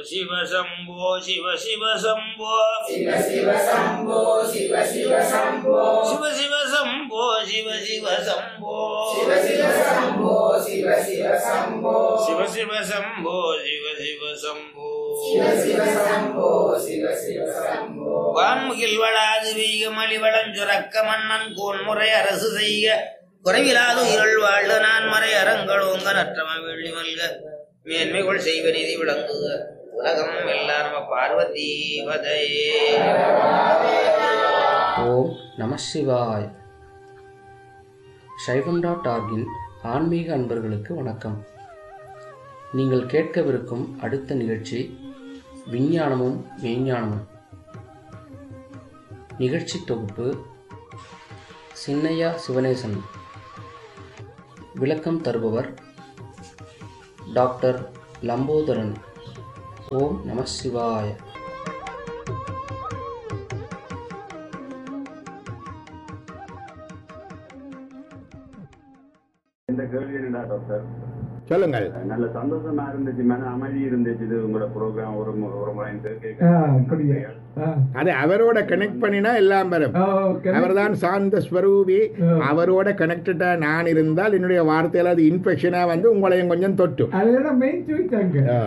சிவ சம்போ சிவ சிவ சம்போ சிவ சிவ சம்போ சிவ சிவ சம்போ சிவ சிவ சம்போ சிவ சிவ சம்போ சிவ சிவ சம்போ சிவ சிவ சம்போ சிவ சிவ சம்போ சிவ சிவ சம்போ சிவ சிவ சம்போ சிவ சிவ சம்போ வான்முகில் வளாது வெய்க மலிவளம் சுரக்க மன்னன் கோன்முறை அரசு செய்க குறைவிலாது இருள் வாழ்க நான் மறை அறங்களோங்க நற்றம வெள்ளி மல்க மேன்மைகள் செய்வ நிதி விளங்குக உலகம் எல்லாம் நம பார்வதி பதையே ஓம் நம சிவாய் சைவம் டாட் ஆர்கின் ஆன்மீக அன்பர்களுக்கு வணக்கம் நீங்கள் கேட்கவிருக்கும் அடுத்த நிகழ்ச்சி விஞ்ஞானமும் மெய்ஞானமும் நிகழ்ச்சி தொகுப்பு சின்னையா சிவனேசன் விளக்கம் தருபவர் டாக்டர் லம்போதரன் ஓம் நம சிவாய இந்த கேள்வி என்னடா டாக்டர் சொல்லுங்கள் நல்ல சந்தோஷமா இருந்துச்சு மன அமைதி இருந்துச்சு இது உங்களோட ப்ரோக்ராம் ஒரு மு- ஒரு முறை இந்த ஆ, அப்படியா? ஆ. அது அவரோட கனெக்ட் பண்ணினா எல்லாம் வரும் ஆ, okay. அவர்தான் சாந்த ஸ்வரூபி ஆ. அவரோட கனெக்டடா நான் இருந்தால் என்னுடைய வார்த்தையில அது இன்ஃபெக்ஷனா வந்து உங்களையும் கொஞ்சம் தொட்டும் அதெல்லாம் மெயின் ஸ்வீட் அங்க ஆ.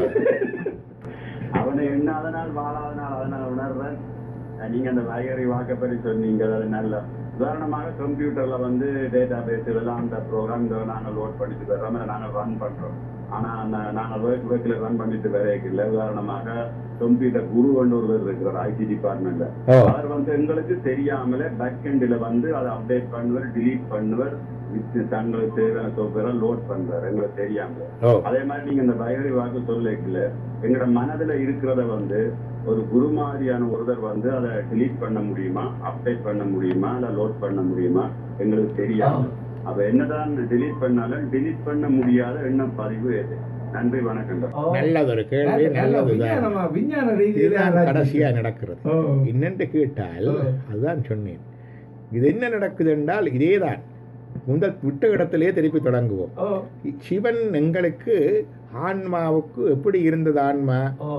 அவனை எண்ணாத நாள் வாழாத நாள் அதனால் உணர்றேன் அஹ் நீங்க அந்த வயகரி வாக்க பற்றி சொன்னீங்க அது நல்ல உதாரணமாக கம்ப்யூட்டர்ல வந்து டேட்டா பேஸ் எல்லாம் அந்த ப்ரோக்ராம் நாங்கள் லோட் பண்ணிட்டு வர்றோம் அதை நாங்கள் ரன் பண்றோம் ஆனா அந்த நாங்கள் ஒர்க் ஒர்க்ல ரன் பண்ணிட்டு வரையில உதாரணமாக கம்ப்யூட்டர் குரு ஒருவர் இருக்கிறார் ஐடி டிபார்ட்மெண்ட்ல ஓ. அவர் வந்து எங்களுக்கு தெரியாமலே பேக் எண்ட்ல வந்து அதை அப்டேட் பண்ணுவார் delete பண்ணுவார் வித் தங்களுக்கு தேவையான software லோட் பண்றாரு எங்களுக்கு தெரியாம ஓ அதே மாதிரி நீங்க இந்த பயகரி வாக்கு சொல்லல எங்களோட மனதுல இருக்கிறத வந்து ஒரு குரு மாதிரியான ஒருத்தர் வந்து அதை delete பண்ண முடியுமா அப்டேட் பண்ண முடியுமா இல்ல லோட் பண்ண முடியுமா எங்களுக்கு தெரியாது அப்ப என்னதான் delete பண்ணாலும் delete பண்ண முடியாத எண்ணம் பதிவு எது நன்றி வணக்கம் டாக்டர். ஓ. நல்லது ஒரு கேள்வி நல்ல- நல்ல நல்லதுதான் விஞ்ஞானமா, விஞ்ஞான ரீதியில இதுதான் ஆராய்ச்சி. கடைசியா நடக்கிறது ஓ. என்னென்று கேட்டால் ஓ. அதுதான் சொன்னேன் இது என்ன நடக்குது என்றால் இதேதான் முதல் விட்ட இடத்திலே திருப்பி தொடங்குவோம் ஓ, சிவன் எங்களுக்கு ஆன்மாவுக்கு எப்படி இருந்தது ஆன்மா ஓ,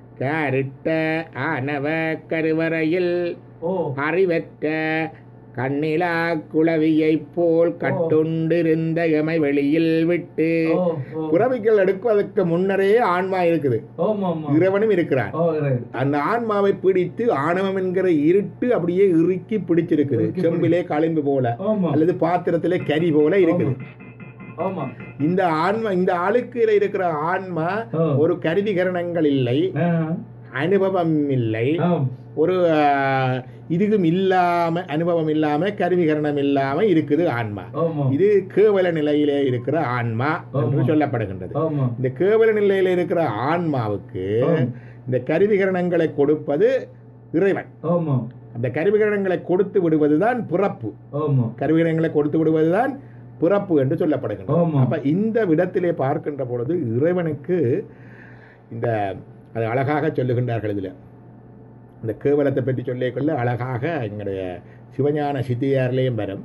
கருட்ட ஆனவ கருவறையில் ஓ. அறிவற்ற கண்ணிலா குளவியைப் போல் கட்டுண்டிருந்த எமை வெளியில் விட்டு ஓ, ஓ. புறவிகள் எடுப்பதற்கு முன்னரே ஆன்மா இருக்குது ஆமா, ஆமா. இறைவனும் இருக்கிறான் ஓ, right. அந்த ஆன்மாவை பிடித்து ஆணவம் என்கிற இருட்டு அப்படியே இறுக்கி பிடிச்சிருக்குது இறுக்கி செம்பிலே களிம்பு போல ஆமா. அல்லது பாத்திரத்திலே கரி போல இருக்குது ஆமா. இந்த ஆன்மா இந்த ஆளுக்கு இருக்கிற ஆன்மா ஓ. ஒரு கருவிகரணங்கள் இல்லை ஆ, அனுபவம் இல்லை ஆம். ஒரு ஆஹ், இதுவும் இல்லாம அனுபவம் இல்லாம கருவிகரணம் இல்லாம இருக்குது ஆன்மா ஆமா. இது கேவல நிலையிலே இருக்கிற ஆன்மா என்று ஆமா. சொல்லப்படுகின்றது ஆமா. இந்த கேவல நிலையில இருக்கிற ஆன்மாவுக்கு ஆம். இந்த கருவிகரணங்களை கொடுப்பது இறைவன் ஆமா. அந்த கருவிகரணங்களை கொடுத்து விடுவதுதான் பிறப்பு ஆமா. கருவிகரணங்களை கொடுத்து விடுவதுதான் பிறப்பு என்று சொல்லப்படுகின்றது ஆமா. அப்ப இந்த விடத்திலே பார்க்கின்ற பொழுது இறைவனுக்கு இந்த அது அழகாக சொல்லுகின்றார்கள் இதில் இந்த கேவலத்தை பற்றி சொல்லிக்கொள்ள அழகாக எங்களுடைய சிவஞான சித்தியாரிலேயும் வரும்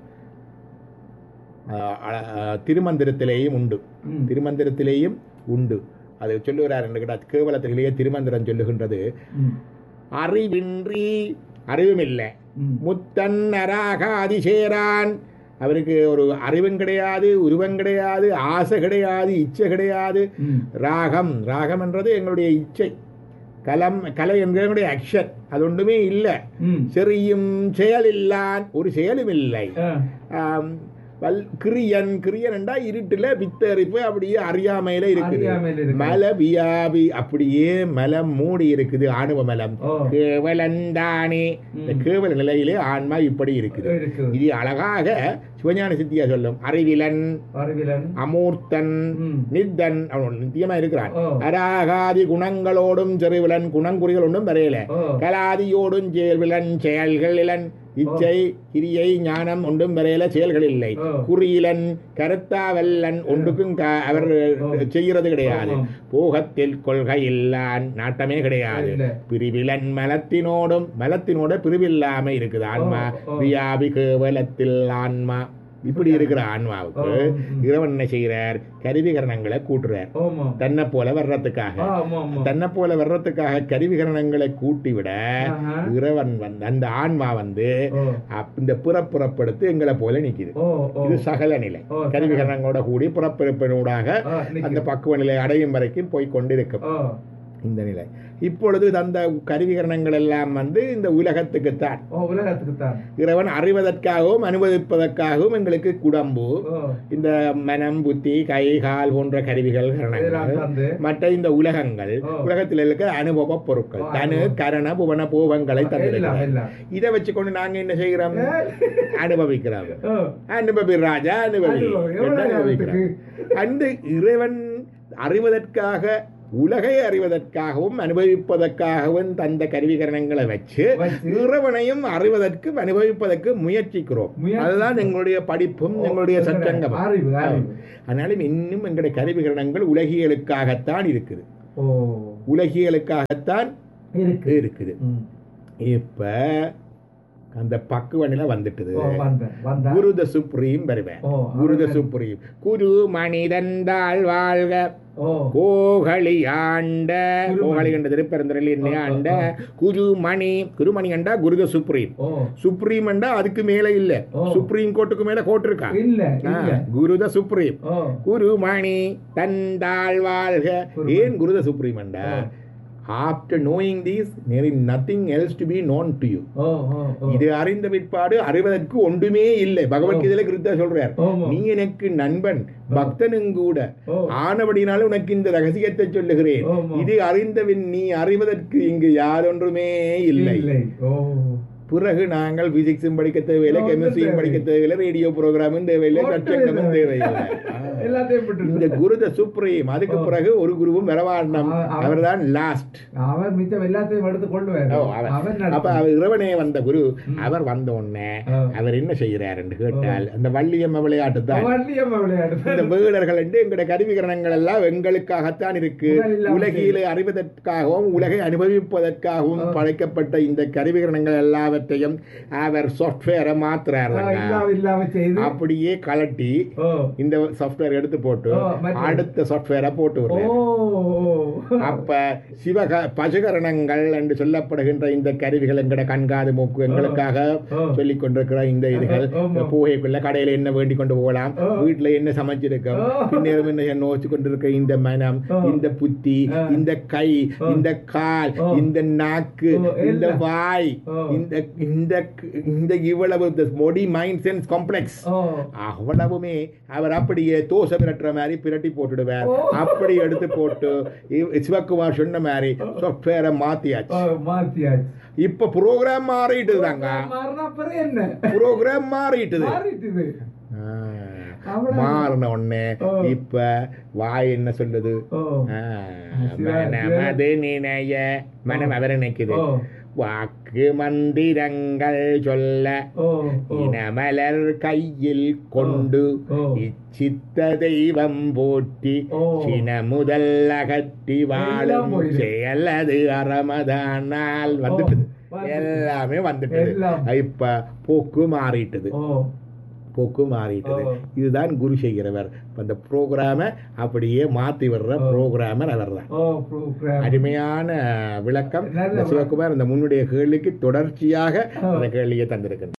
ஆஹ் அழ- ஆஹ் திருமந்திரத்திலேயும் உண்டு ம். திருமந்திரத்திலேயும் உண்டு அது சொல்லுகிறார் என்று கேட்டால் கேவலத்திலேயே திருமந்திரம் சொல்லுகின்றது ம். அறிவின்றி அறிவுமில்லை ம். முத்தன் நராக அதிசேரான் அவருக்கு ஒரு அறிவும் கிடையாது உருவம் கிடையாது ஆசை கிடையாது இச்சை கிடையாது ம். ராகம் ராகம் என்றது எங்களுடைய இச்சை கலம் கலை என்கிறவங்களுடைய அக்ஷன் அது ஒன்றுமே இல்லை ம். செறியும் செயல் இல்லான் ஒரு செயலும் இல்லை ஆ. ஆம், வல் கிரியன் கிரியன் என்றா இருட்டுல வித்தரிப்பு அப்படியே அறியாமையில இருக்குது அறியாமையில இருக்குது. மல வியாபி அப்படியே மலம் மூடி இருக்குது ஆணவ மலம் ஓ. கேவலந்தானே இந்த ம். கேவல நிலையிலே ஆன்மா இப்படி இருக்குது இருக்குது. இது அழகாக சிவஞான சித்தியா சொல்லும் அறிவிலன் அறிவிலன். அமூர்த்தன் ம். நித்தன் அவன் நித்தியமா இருக்கிறான் ஓ. அராகாதி குணங்களோடும் செறிவிலன் குணங்குறிகள் ஒன்றும் வரையல ஓ. கலாதியோடும் செயல்விலன் செயல்கள் இலன் இச்சை கிரியை ஞானம் ஒன்றும் வரையில செயல்கள் இல்லை ஓ. குறியிலன் கருத்தாவல்லன் ஒன்றுக்கும் க- அவர் ஓ. செய்கிறது கிடையாது ஆமாம். போகத்தில் கொள்கை இல்லான் நாட்டமே கிடையாது இல்லை. பிரிவிலன் மலத்தினோடும் மலத்தினோட பிரிவில்லாம இருக்குது ஆன்மா ஓ, ஓ. வியாபி கேவலத்தில் ஆன்மா இப்படி இருக்கிற ஆன்மாவுக்கு ஓ, ம். இறைவன் என்ன செய்கிறார் கருவிகரணங்களை கூட்டுறார் ஆமா தன்னை போல வர்றதுக்காக ஆமா ஆமா தன்னை போல வர்றதுக்காக கருவிகரணங்களை கூட்டி விட ஆஹா. இறைவன் வந்து அந்த ஆன்மா வந்து ஓ அப்- இந்த புறப்புறப்படுத்து எங்களை போல நிக்குது ஓ ஓ இது சகல நிலை ஓ, சகல. கருவிகரணங்களோட கூடி புறப்பிறப்பினூடாக ஆ, நிக்கு. அந்த பக்குவ நிலை அடையும் வரைக்கும் போய் கொண்டிருக்கும் ஓ இந்த நிலை இப்பொழுது அந்த கருவிகரணங்கள் எல்லாம் வந்து இந்த உலகத்துக்குத்தான் ஓ உலகத்துக்கு தான் இறைவன் அறிவதற்காகவும் அனுபவிப்பதற்காகவும் எங்களுக்கு குடம்பு ஓ இந்த மனம் புத்தி கை கால் போன்ற கருவிகள் இதெல்லாம் கரணங்கள் தந்து மற்ற இந்த உலகங்கள் ஓ. உலகத்தில் இருக்கிற அனுபவ பொருட்கள் ஓ, தனு அனுபவம். கரண புவன பூவங்களை எல்லாம் தந்திருக்கிறார் எல்லாம் இதை வச்சுக்கொண்டு நாங்க என்ன செய்கிறோம் அனுபவிக்கிறோம் ஓ அனுபவி ராஜா அனுபவி அனுபவி. எவ்வளவு என்று அனுபவிக்கிறோம் அந்த இறைவன் அறிவதற்காக உலகை அறிவதற்காகவும் அனுபவிப்பதற்காகவும் தந்த கருவிகரணங்களை வச்சு வச்சு. இறைவனையும் அறிவதற்கு அனுபவிப்பதற்கு முயற்சிக்கிறோம் முயற்சி. அதுதான் எங்களுடைய படிப்பும் ஓ, எங்களுடைய எங்கட சச்சங்கம் அறிவு, அறிவு. அதனாலும் இன்னும் எங்களுடைய கருவிகரணங்கள் உலகியலுக்காகத்தான் இருக்குது ஓ உலகியலுக்காகத்தான் இருக்கு இருக்குது ம். இப்ப அந்த பக்குவனில வந்துட்டுது ஓ வந்த வந்த குரு த சுப்ரீம் வருவேன் ஓ, குரு த அவன் சுப்ரீம் குரு மனிதந்தாள் வாழ்க ஓ கோகலி ஆண்ட குருமணி. கோகலி என்ற திருப்பெருந்தரில் என்ன ஓ, ஓ, ஆண்ட ஓ. குருமணி குருமணி அண்டா குருத சுப்ரீம் ஓ சுப்ரீம் அண்டா அதுக்கு மேல இல்ல ஓ. சுப்ரீம் கோர்ட்டுக்கு மேல கோர்ட் இருக்கா இல்ல ஆ, இல்ல குருத சுப்ரீம் ஓ குருமணி தந்தாள் வாழ்க குருமணி. ஏன் குருத சுப்ரீம் அண்டா ஓ. After knowing these there is nothing else to be known to you ஓ ஓ ஓ இது அறிந்த பிற்பாடு அறிவதற்கு ஒன்றுமே இல்லை பகவத்கீதையில கிருத்தா சொல்றார் ஆமா. நீ எனக்கு நண்பன் பக்தனும் கூட ஓ. ஆனபடினாலும் உனக்கு இந்த ரகசியத்தை சொல்லுகிறேன் ஆமா. இது அறிந்தவின் நீ அறிவதற்கு இங்கு யாதொன்றுமே இல்லை இல்லை ஓ பிறகு நாங்கள் பிசிக்ஸும் படிக்க தேவையில்லை ஒன்றும் கெமிஸ்ட்ரியும் தேவை. படிக்க தேவையில்லை ரேடியோ ப்ரோக்ராமும் தேவையில்லை ஒன்றும் சச்சங்கமும் தேவையில்லை. தேவையில்லை ஆ. எல்லாத்தையும் விட்டுட்டு. இந்த குருத சுப்ரீம் அதுக்கு ஓ. பிறகு ஒரு குருவும் வரவாண்டம் ஆ, ஆ. அவர்தான் லாஸ்ட் அவர் மிச்சம் எல்லாத்தையும் எடுத்து கொண்டு வர ஓ, அவர். அவர் அப்ப நடத்த- அவர் இறைவனே வந்த குரு ம். அவர் வந்த உடனே ஆ. அவர் என்ன செய்கிறார் என்று கேட்டால் அந்த வள்ளியம்ம விளையாட்டு தான் வள்ளியம்மா விளையாடு இந்த வேடர்கள் என்று எங்களுடைய கருவிகரணங்கள் எல்லாம் எங்களுக்காகத்தான் இருக்கு உடல் இல்லாமல் உலகிலே அறிவதற்காகவும் உலகை அனுபவிப்பதற்காகவும் ஆ. படைக்கப்பட்ட இந்த கருவிகரணங்கள் எல்லாவற்றையும் அவர் சாஃப்ட்வேரை மாத்துறாரு இல்லாம இல்லாம செய்து அப்படியே கலட்டி ஓ இந்த சாஃப்ட்வேர் எடுத்து போட்டு ஓ, மற்ற- அடுத்த சாஃப்ட்வேரை போட்டு ஓ விடுறாரு ஓ. அப்ப சிவக பசுகரணங்கள் என்று சொல்லப்படுகின்ற இந்த கருவிகள் எங்கட கண்காது மூக்கு எங்களுக்காக ஓ. சொல்லிக் கொண்டிருக்கிற இந்த இதுகள் ஆமா. இந்த புகைக்குள்ள கடையில என்ன வேண்டி கொண்டு போகலாம் ஓ. வீட்டுல என்ன சமைச்சிருக்கோம் ஓ. பின்னேறும் என்ன நோச்சு கொண்டிருக்க இந்த மனம் ஓ. இந்த புத்தி ஆ. இந்த கை ஓ. இந்த கால் ஓ. இந்த நாக்கு ஓ, இந்த எல்லாம். வாய் ஓ. இந்த இந்த இந்த இவ்வளவு பாடி மைண்ட் சென்ஸ் காம்ப்ளெக்ஸ் ஓ அவ்வளவுமே அவர் அப்படியே தோசை பிரட்டுற மாதிரி பிரட்டி போட்டுடுவார் ஓ. அப்படி எடுத்து போட்டு இவ்- சிவகுமார் சொன்ன மாதிரி சாஃப்ட்வேரை மாத்தியாச்சு ஓ மாத்தியாச்சு இப்ப ப்ரோக்ராம் மாறிட்டுது தாங்க மாறினா பிறகு என்ன ப்ரோக்ராம் மாறிட்டுது மாறிட்டுது ஆ. அவ்வளவு. மாறின உடனே ஓ. இப்ப வாய் என்ன சொல்லுது ஓ ஆ, சிவா, மனம் சிவா. அது நினைய மனம் அவர் நினைக்குது ஓ வாக்கு மந்திரங்கள் சொல்ல ஓ ஓ இனமலர் கையில் கொண்டு ஓ. இச்சித்த தெய்வம் போற்றி ஓ. சின முதல் அகற்றி வாழும் எல்லாம் போயிடுது. செயலது அறமதானால் வந்துட்டுது வந்துட்டு. எல்லாமே வந்துட்டது எல்லாம். இப்ப போக்கு மாறிட்டுது ஓ போக்கு மாறிட்டது ஓ. இதுதான் குரு செய்கிறவர் இப்ப அந்த ப்ரோக்ராம அப்படியே மாத்தி வர்ற ஓ. ப்ரோக்ராமர் அவர் தான் ஓ ப்ரோக்ராம் அருமையான விளக்கம் நல்ல இந்த சிவகுமார் இந்த முன்னுடைய கேள்விக்கு தொடர்ச்சியாக ஓ. அந்த கேள்வியை தந்திருக்கின்றார்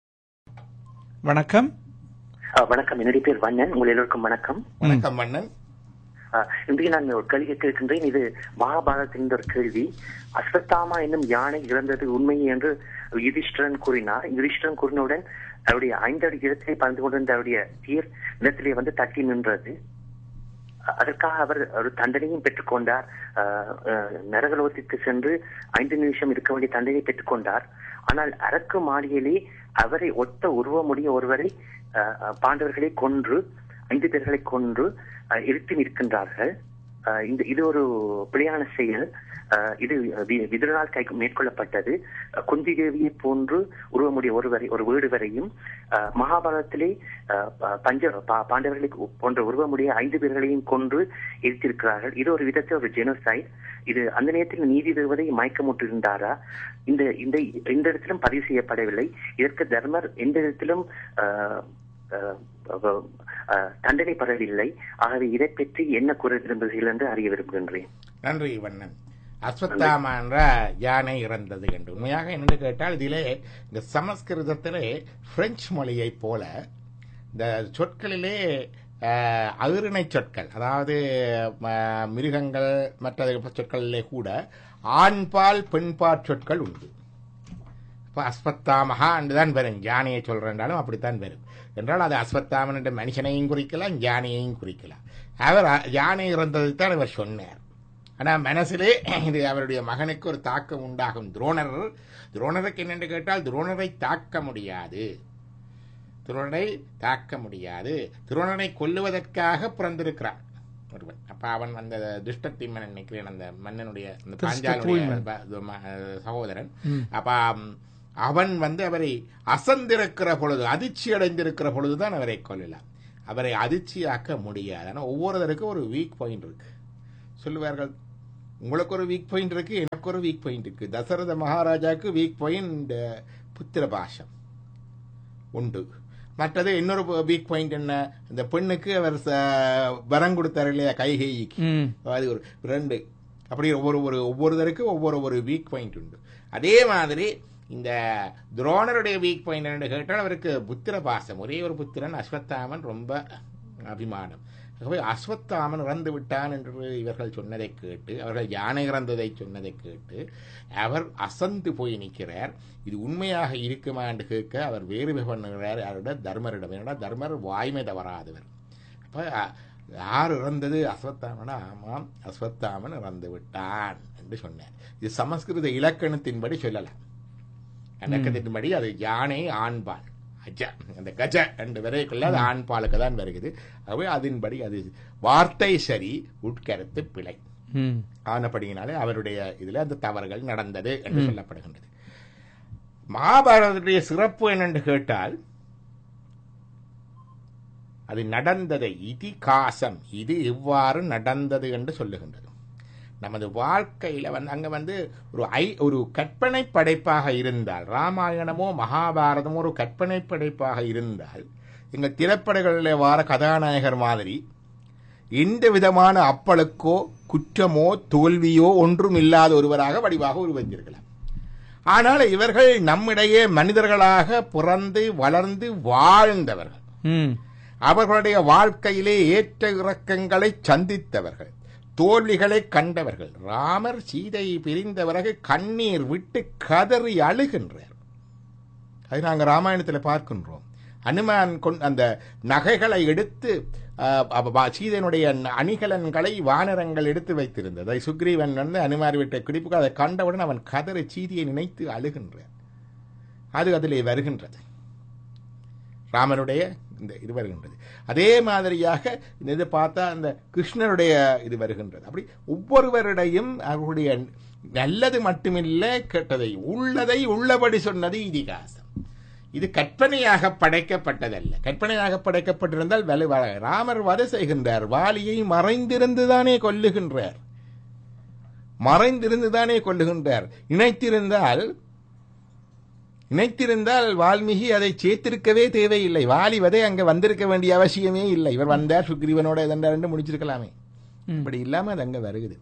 வணக்கம் ஆ, வணக்கம் என்னுடைய பேர் வண்ணன் உங்கள் எல்லோருக்கும் வணக்கம் வணக்கம் மன்னன் ஆ, இன்றைக்கு நான் ஒரு கேள்வி கேட்கின்றேன் இது மகாபாரதத்தின் ஒரு கேள்வி அஸ்வத்தாமா என்னும் யானை இறந்தது உண்மை என்று யுதிஷ்டிரன் கூறினார் யுதிஷ்டிரன் கூறினவுடன் அவருடைய ஐந்தடி இடத்திலே பறந்து கொண்டிருந்த அவருடைய தீர் நிலத்திலே வந்து தட்டி நின்றது அ- அதற்காக அவர் ஒரு தண்டனையும் பெற்றுக்கொண்டார் ஆ, ஆ, நரகலோகத்திற்கு சென்று ஐந்து நிமிஷம் இருக்க வேண்டிய தண்டனையை பெற்றுக்கொண்டார் ஆனால் அரக்கு மாளிகையிலே அவரை ஒத்த உருவமுடைய ஒருவரை ஆ, ஆ, பாண்டவர்களை கொன்று ஐந்து பேர்களை கொன்று ஆ, இருத்தி நிற்கின்றார்கள் ஆ, இந்த இது ஒரு பிழையான செயல் ஆ, இது வி- விதுரனால் கை மேற்கொள்ளப்பட்டது ஆ, குந்தி தேவியை போன்று உருவமுடைய ஒருவரை ஒரு வீடு வரையும் ஆ, மகாபாரதத்திலே ஆ, ப- பஞ்ச பா- பாண்டவர்களை போன்ற உருவமுடைய ஐந்து பேர்களையும் கொன்று இருத்திருக்கிறார்கள் இது ஒரு விதத்தில் ஒரு ஜெனோசைட் இது அந்த நேரத்தில் நீதி தேவதை மயக்கமுற்றிருந்தாரா இந்த இந்த இந்த இடத்திலும் பதிவு செய்யப்படவில்லை இதற்கு தர்மர் எந்த இடத்திலும் ஆ, அஹ், அஹ், அஹ், தண்டனை பெறவில்லை ஆகவே இதை பற்றி என்ன கூற விரும்புகிறீர்கள் என்று அறிய விரும்புகின்றேன் நன்றி வண்ணன் அஸ்வத்தாமா என்ற யானை இறந்தது என்று உண்மையாக என்னென்று கேட்டால் இதிலே இந்த சமஸ்கிருதத்திலே பிரெஞ்சு மொழியைப் போல இந்த சொற்களிலே அஹ், அகிரிணை சொற்கள் அதாவது ம- மிருகங்கள் மற்ற சொற்களிலே கூட ஆண்பால் பெண்பால் சொற்கள் உண்டு இப்போ அஸ்வத்தாமகா தான் வரும் யானையை சொல்றேன்றாலும் அப்படித்தான் வரும் என்றால் அது அஸ்வத்தாமன் என்ற மனுஷனையும் குறிக்கலாம் யானையையும் குறிக்கலாம் அவர் அ- யானை இறந்ததைத்தான் அவர் சொன்னார் ஆனால் மனசிலே இது அவருடைய மகனுக்கு ஒரு தாக்கம் உண்டாகும் துரோணர் துரோணருக்கு என்னென்று கேட்டால் துரோணரை தாக்க முடியாது துரோணரை தாக்க முடியாது துரோணரை கொல்லுவதற்காக பிறந்திருக்கிறான் ஒருவன் அப்ப அவன் அந்த துஷ்டத்திம்மன் நினைக்கிறேன் அந்த மன்னனுடைய அந்த பாஞ்சாலுடைய ப- இது ம- சகோதரன் அப்ப ம், அவன் வந்து அவரை அசந்திருக்கிற பொழுது அதிர்ச்சி அடைந்திருக்கிற பொழுதுதான் அவரை கொல்லலாம் அவரை அதிர்ச்சியாக்க முடியாது ஆனால் ஒவ்வொருத்தருக்கும் ஒரு வீக் பாயிண்ட் இருக்கு சொல்லுவார்கள் உங்களுக்கு ஒரு வீக் பாயிண்ட் இருக்கு எனக்கு ஒரு வீக் பாயிண்ட் இருக்கு தசரத மகாராஜாவுக்கு வீக் பாயிண்ட் புத்திர பாஷம் உண்டு மற்றது இன்னொரு வீக் பாயிண்ட் என்ன இந்த பெண்ணுக்கு அவர் ச- வரம் கொடுத்தார் இல்லையா கைகேயிக்கு அது ஒரு ரெண்டு அப்படி ஒவ்வொரு ஒரு ஒவ்வொருத்தருக்கும் ஒவ்வொரு ஒரு வீக் பாயிண்ட் உண்டு அதே மாதிரி இந்த துரோணருடைய வீக் பாயிண்ட் என்று கேட்டால் அவருக்கு புத்திர பாசம் ஒரே ஒரு புத்திரன் அஸ்வத்தாமன் ரொம்ப அபிமானம் ஆகவே அஸ்வத்தாமன் இறந்து விட்டான் என்று இவர்கள் சொன்னதை கேட்டு அவர்கள் யானை இறந்ததை சொன்னதை கேட்டு அவர் அசந்து போய் நிற்கிறார் இது உண்மையாக இருக்குமா என்று கேட்க அவர் வேறு பண்ணுகிறார் யாரோட தர்மரிடம் ஏன்னா தர்மர் வாய்மை தவறாதவர் அப்ப அ- யார் இறந்தது அஸ்வத்தாமனா ஆமாம் அஸ்வத்தாமன் இறந்து விட்டான் என்று சொன்னார் இது சமஸ்கிருத இலக்கணத்தின்படி சொல்லலாம் இலக்கணத்தின்படி அது யானை ஆண்பால் அஜ அந்த கஜ என்று வரைக்குள்ள அது ஆண்பாலுக்கு தான் வருகிறது ஆகவே அதன்படி அது வார்த்தை சரி உட்கருத்து பிழை ஆனபடியினாலே அவருடைய இதுல அந்த தவறுகள் நடந்தது என்று சொல்லப்படுகின்றது மகாபாரதத்துடைய சிறப்பு என்னென்று கேட்டால் அது நடந்ததை இதிகாசம் இது இவ்வாறு நடந்தது என்று சொல்லுகின்றது நமது வாழ்க்கையில வந்து அங்க வந்து ஒரு ஐ ஒரு கற்பனை படைப்பாக இருந்தால் ராமாயணமோ மகாபாரதமோ ஒரு கற்பனை படைப்பாக இருந்தால் எங்கள் திரைப்படங்களில் வார கதாநாயகர் மாதிரி எந்த விதமான அப்பளுக்கோ குற்றமோ தோல்வியோ ஒன்றும் இல்லாத ஒருவராக வடிவாக உருவந்திருக்கலாம் ஆனால் இவர்கள் நம்மிடையே மனிதர்களாக பிறந்து வளர்ந்து வாழ்ந்தவர்கள் அவர்களுடைய வாழ்க்கையிலே ஏற்ற இறக்கங்களை சந்தித்தவர்கள் தோல்விகளை கண்டவர்கள் ராமர் சீதை பிரிந்த பிறகு கண்ணீர் விட்டு கதறி அழுகின்றார் அது நாங்கள் ராமாயணத்தில் பார்க்கின்றோம் அனுமான் கொண் அந்த நகைகளை எடுத்து அஹ், அவ- வா- சீதையினுடைய அணிகலன்களை வானரங்கள் எடுத்து வைத்திருந்தது அதை சுக்ரீவன் வந்து அனுமார் விட்ட குடிப்புக்கு அதை கண்டவுடன் அவன் கதறி சீதையை நினைத்து அழுகின்றான் அது அதிலே வருகின்றது ராமனுடைய இந்த இது வருகின்றது அதே மாதிரியாக இந்த இது பார்த்தா அந்த கிருஷ்ணருடைய இது வருகின்றது அப்படி ஒவ்வொருவருடையும் அவருடைய நல்லது மட்டுமில்லை கெட்டதை உள்ளதை உள்ளபடி சொன்னது இதிகாசம் இது கற்பனையாக படைக்கப்பட்டதல்ல கற்பனையாக படைக்கப்பட்டிருந்தால் வலுவாக ராமர் வதை செய்கின்றார் வாலியை மறைந்திருந்துதானே கொல்லுகின்றார் மறைந்திருந்துதானே கொல்லுகின்றார் இணைத்திருந்தால் நினைத்திருந்தால் வால்மீகி அதை சேர்த்திருக்கவே தேவையில்லை வாலி வதை அங்க வந்திருக்க வேண்டிய அவசியமே இல்லை இவர் வந்தார் சுக்ரீவனோட எதண்டார் முடிச்சிருக்கலாமே இப்படி இல்லாம அது அங்க வருகுது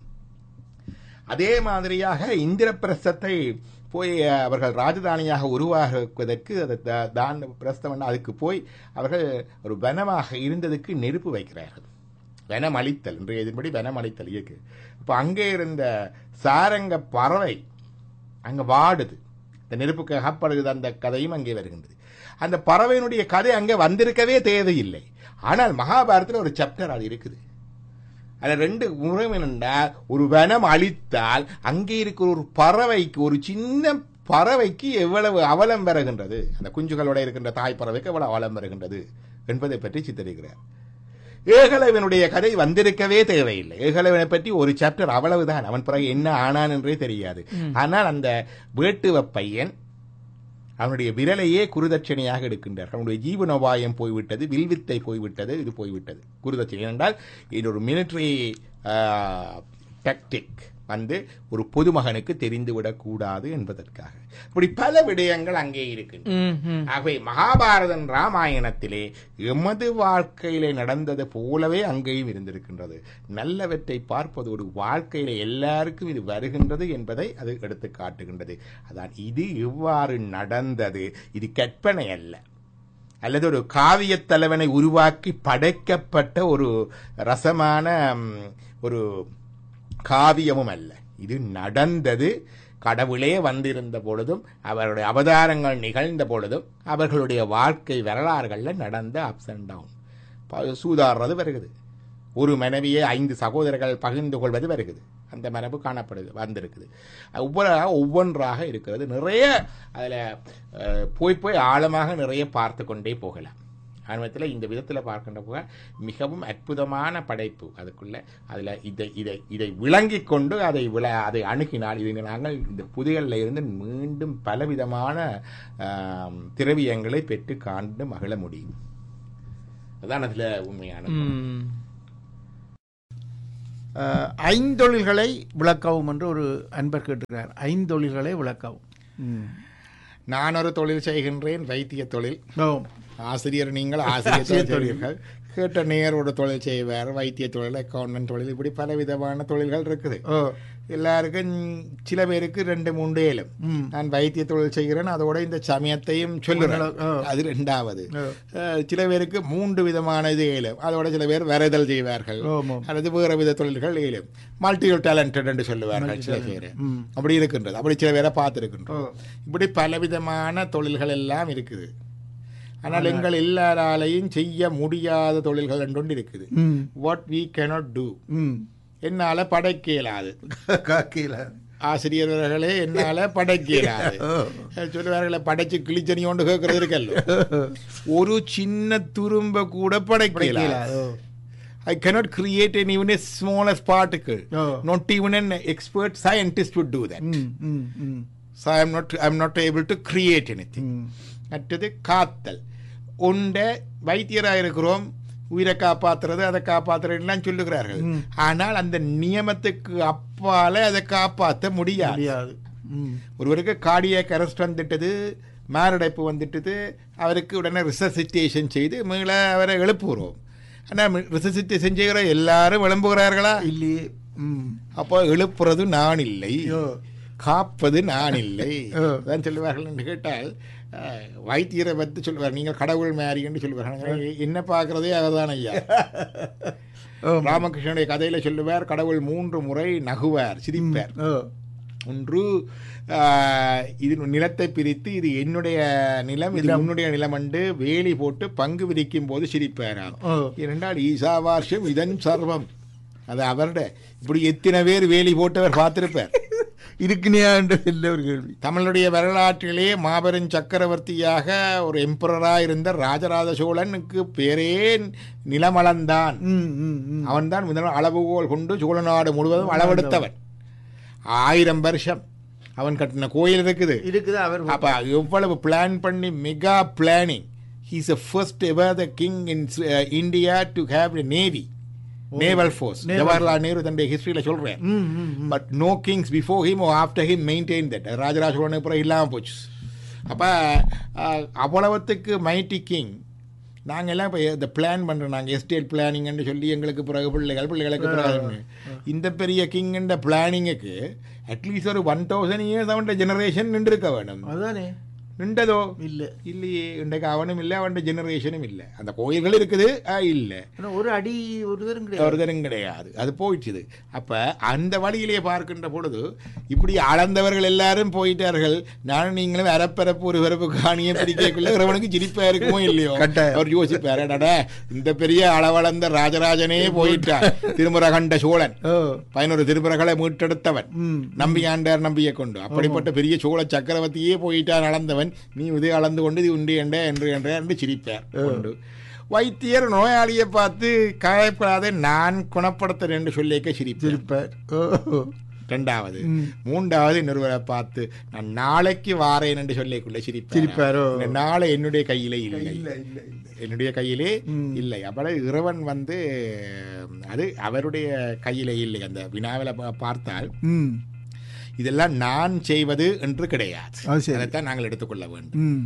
அதே மாதிரியாக இந்திரபிரஸ்தத்தை போய் அவர்கள் ராஜதானியாக உருவாக்குவதற்கு அதை தா- தான் பிரஸ்தம் அதுக்கு போய் அவர்கள் ஒரு வனமாக இருந்ததுக்கு நெருப்பு வைக்கிறார்கள் வனம் அழித்தல் இன்றைய இதன்படி வனம் அழித்தல் இயக்கு அப்ப அங்கே இருந்த சாரங்க பறவை அங்க வாடுது இந்த நெருப்புக்கு அகப்படுகிறது அந்த கதையும் அங்கே வருகின்றது அந்த பறவையினுடைய கதை அங்கே வந்திருக்கவே தேவையில்லை ஆனால் மகாபாரதத்தில் ஒரு சாப்டர் அது இருக்குது அதுல ரெண்டு முறை என்னண்டா ஒரு வனம் அழித்தால் அங்கே இருக்கிற ஒரு பறவைக்கு ஒரு சின்ன பறவைக்கு எவ்வளவு அவலம் வருகின்றது அந்த குஞ்சுகளோட இருக்கின்ற தாய் பறவைக்கு எவ்வளவு அவலம் வருகின்றது என்பதை பற்றி சித்தரிக்கிறார் ஏகலைவனுடைய கதை வந்திருக்கவே தேவையில்லை ஏகலைவனை பற்றி ஒரு சாப்டர் அவ்வளவுதான் அவன் பிறகு என்ன ஆனான் என்றே தெரியாது ஆனால் அந்த வேட்டுவ பையன் அவனுடைய விரலையே குருதட்சணையாக எடுக்கின்றார் அவனுடைய ஜீவனோபாயம் போய்விட்டது வில்வித்தை போய்விட்டது இது போய்விட்டது குருதட்சணை என்றால் இது ஒரு மிலிட்டரி டாக்டிக் வந்து ஒரு பொதுமகனுக்கு தெரிந்துவிடக்கூடாது என்பதற்காக இப்படி பல விடயங்கள் அங்கே இருக்கின்றன ஆகவே மகாபாரதன் ராமாயணத்திலே எமது வாழ்க்கையிலே நடந்தது போலவே அங்கேயும் இருந்திருக்கின்றது நல்லவற்றை பார்ப்பதோடு வாழ்க்கையில எல்லாருக்கும் இது வருகின்றது என்பதை அது எடுத்து காட்டுகின்றது அதான் இது இவ்வாறு நடந்தது இது கற்பனை அல்ல அல்லது ஒரு காவியத் தலைவனை உருவாக்கி படைக்கப்பட்ட ஒரு ரசமான ம், ஒரு காவியமும் அல்ல இது நடந்தது கடவுளே வந்திருந்த பொழுதும் அவருடைய அவதாரங்கள் நிகழ்ந்த பொழுதும் அவர்களுடைய வாழ்க்கை வரலாறுகளில் நடந்த அப்ஸ் அண்ட் டவுன் சூதாடுறது வருகிறது ஒரு மனைவியை ஐந்து சகோதரர்கள் பகிர்ந்து கொள்வது வருகிறது அந்த மரபு காணப்படுது வந்திருக்குது ஒவ்வொரு ஒவ்வொன்றாக இருக்கிறது நிறைய அதில் போய் போய் ஆழமாக நிறைய பார்த்து கொண்டே போகலாம் ஆன்மீகத்தில் இந்த விதத்தில் பார்க்கின்ற போக மிகவும் அற்புதமான படைப்பு அதுக்குள்ள அதில் இதை இதை இதை விளங்கி கொண்டு அதை விள அதை அணுகினால் இது நாங்கள் இந்த புதிகளில் இருந்து மீண்டும் பலவிதமான ஆம், திரவியங்களை பெற்று காண்டு மகிழ முடியும் அதான் அதில் உண்மையான ம். அஹ், ஐந்தொழில்களை விளக்கவும் என்று ஒரு அன்பர் கேட்டிருக்கிறார் ஐந்தொழில்களை விளக்கவும் ம். நான் ஒரு தொழில் செய்கின்றேன் வைத்திய தொழில் ஓ ஆசிரியர் நீங்கள் ஆசிரியர் தொழில் செய்வீர்கள் கேட்ட நேரோட தொழில் செய்வார் வைத்திய தொழில் அக்கௌண்டன்ட் தொழில் இப்படி பல விதமான தொழில்கள் இருக்குது ஓ எல்லாருக்கும் சில பேருக்கு ரெண்டு மூன்று ஏழும் ம். நான் வைத்திய தொழில் செய்கிறேன் அதோட இந்த சமயத்தையும் சொல்லுறேன் ஆ. அது ரெண்டாவது ஆ. அஹ், சில பேருக்கு மூன்று விதமான இது ஏழும் அதோட சில பேர் வரைதல் செய்வார்கள் ஆமாம். அல்லது வேறு வித தொழில்கள் ஏழும் மல்டி டேலண்டட் என்று சொல்லுவார்கள் சில பேர் ம். அப்படி இருக்கின்றது அப்படி சில பேரை பார்த்துருக்கின்றோம் இப்படி பலவிதமான தொழில்கள் எல்லாம் இருக்குது ஆனால் எங்கள் எல்லாராலையும் செய்ய முடியாத தொழில்கள் என்று ஒன்று இருக்குது ம் வாட் we cannot do ம் என்னால படைக்க இயலாது காக்கையில் ஆசிரியர்களே என்னால படைக்க இயலாது சொல்லுவார்களே படைச்சு கிழிச்சனியோண்டு கேட்கறது இருக்கல்லோ ஒரு சின்ன துரும்ப கூட படைக்க இயலாது I cannot create an even a smallest particle. Oh. Not even an expert scientist would do that. ம் ம் ம் So I am not I am not able to create anything. ம் மற்றது காத்தல் உண்ட வைத்தியராக இருக்கிறோம் உயிரை காப்பாத்துறது அதை காப்பாத்துறதுலாம் சொல்லுகிறார்கள் ஆனால் அந்த நியமத்துக்கு அப்பால அதை காப்பாற்ற முடியாது முடியாது ம் ஒருவருக்கு கார்டியாக் அரெஸ்ட் வந்துட்டது மாரடைப்பு வந்துட்டது அவருக்கு உடனே ரிசசிட்டேஷன் செய்து மீள அவரை எழுப்புகிறோம் ஆனால் ரிசசிட்டேஷன் செய்கிற எல்லாரும் எழும்புகிறார்களா இல்லையே ம் அப்போ எழுப்புறது நான் இல்லை ஓ. காப்பது நான் இல்லை ஓ. அதான் சொல்லுவார்கள் என்று கேட்டால் அஹ், வைத்தியரை பற்றி சொல்லுவார் நீங்கள் கடவுள் மாறி என்று சொல்லுவார்கள் என்ன பார்க்கறதே அவர்தான் ஐயா ராமகிருஷ்ணனுடைய கதையில சொல்லுவார் கடவுள் மூன்று முறை நகுவார் சிரிப்பார் ஓ ஒன்று ஆஹ், இது நிலத்தை பிரித்து இது என்னுடைய நிலம் இது உன்னுடைய நிலம் என்று வேலி போட்டு பங்கு விரிக்கும் போது சிரிப்பாராம் ஓ இரண்டால் ஈசாவார்ஷம் இதன் சர்வம் அது அவருடைய இப்படி எத்தனை பேர் வேலி போட்டவர் பார்த்திருப்பார் இருக்குனையா என்ற இல்லை ஒரு கேள்வி தமிழுடைய வரலாற்றிலே மாபெரும் சக்கரவர்த்தியாக ஒரு எம்பரரா இருந்த ராஜராஜ சோழனுக்கு பேரே நிலமளந்தான் ம் ம் ம் அவன்தான் முதல் அளவுகோல் கொண்டு சோழ நாடு முழுவதும் அளவெடுத்தவன் ஆயிரம் வருஷம் அவன் கட்டின கோயில் இருக்குது இருக்குது அவர் அப்ப எவ்வளவு பிளான் பண்ணி mega planning he's a first ever the king in India to have a navy naval force Jawaharlal Nehru தன்னுடைய ஹிஸ்டரியில சொல்றேன் ம் ம் ம் but no kings before him after him maintain that Rajaraja சோழனுக்கு பிறகு இல்லாமல் போச்சு அப்போ அவ்வளவத்துக்கு மைட்டி கிங் நாங்கள் எல்லாம் இப்போ இந்த பிளான் பண்ணுறோம் நாங்கள் எஸ்டேட் பிளானிங்னு சொல்லி எங்களுக்கு பிறகு பிள்ளைகள் பிள்ளைகளுக்கு பிறகு இந்த பெரிய கிங்குன்ற பிளானிங்குக்கு அட்லீஸ்ட் ஒரு ஒன் தௌசண்ட் இயர்ஸ் அவன் ஜெனரேஷன் நின்றுருக்க வேணும் அதுதானே நின்றதோ இல்லை இல்லையே இன்றைக்கு அவனும் இல்லை அவன் ஜெனரேஷனும் இல்லை அந்த கோயில்கள் இருக்குது இல்லை ஆனா ஒரு அடி ஒரு தரம் கிடையாது ஒருத்தரும் கிடையாது அது போயிடுச்சுது அப்ப அந்த வழியிலே பார்க்கின்ற பொழுது இப்படி அளந்தவர்கள் எல்லாரும் போயிட்டார்கள் நானும் நீங்களும் அரப்பரப்பு ஒரு பிறப்பு காணியை பிரிக்கக்குள்ள இறைவனுக்கு சிரிப்பா இருக்குமோ இல்லையோ கட்டாயம். அவர் யோசிப்பாரு "அடடா, இந்த பெரிய அளவளந்த ராஜராஜனே போயிட்டார் திருமுறை கண்ட சோழன் ஓ பதினோரு திருமுறைகளை மீட்டெடுத்தவன் ம் நம்பி ஆண்டார் நம்பியை கொண்டு அப்படிப்பட்ட பெரிய சோழ சக்கரவர்த்தியே போயிட்டான் அளந்தவன் நீ இது அளந்து கொண்டு இது உண்டு என்ற என்று என்ற என்று சிரிப்பார் கொண்டு வைத்தியர் நோயாளியை பார்த்து காயப்படாத நான் குணப்படுத்துறேன் என்று சொல்லிக்க சிரிப்பார் திருப்பார் ஓ ரெண்டாவது ம். மூன்றாவது இன்னொருவரை பார்த்து நான் நாளைக்கு வாரேன் என்று சொல்லிக்குள்ள சிரிப்பாரா? சிரிப்பாரோ? இந்த நாளை என்னுடைய கையிலே இல்லை இல்ல இல்ல இல்ல என்னுடைய கையிலே ம். இல்லை அப்போ இறைவன் வந்து அது அவருடைய கையிலே இல்லை அந்த வினாவில் பா- பார்த்தால் ம் இதெல்லாம் நான் செய்வது என்று கிடையாது அது சரி. அதைத்தான் நாங்கள் எடுத்துக்கொள்ள வேண்டும் ம்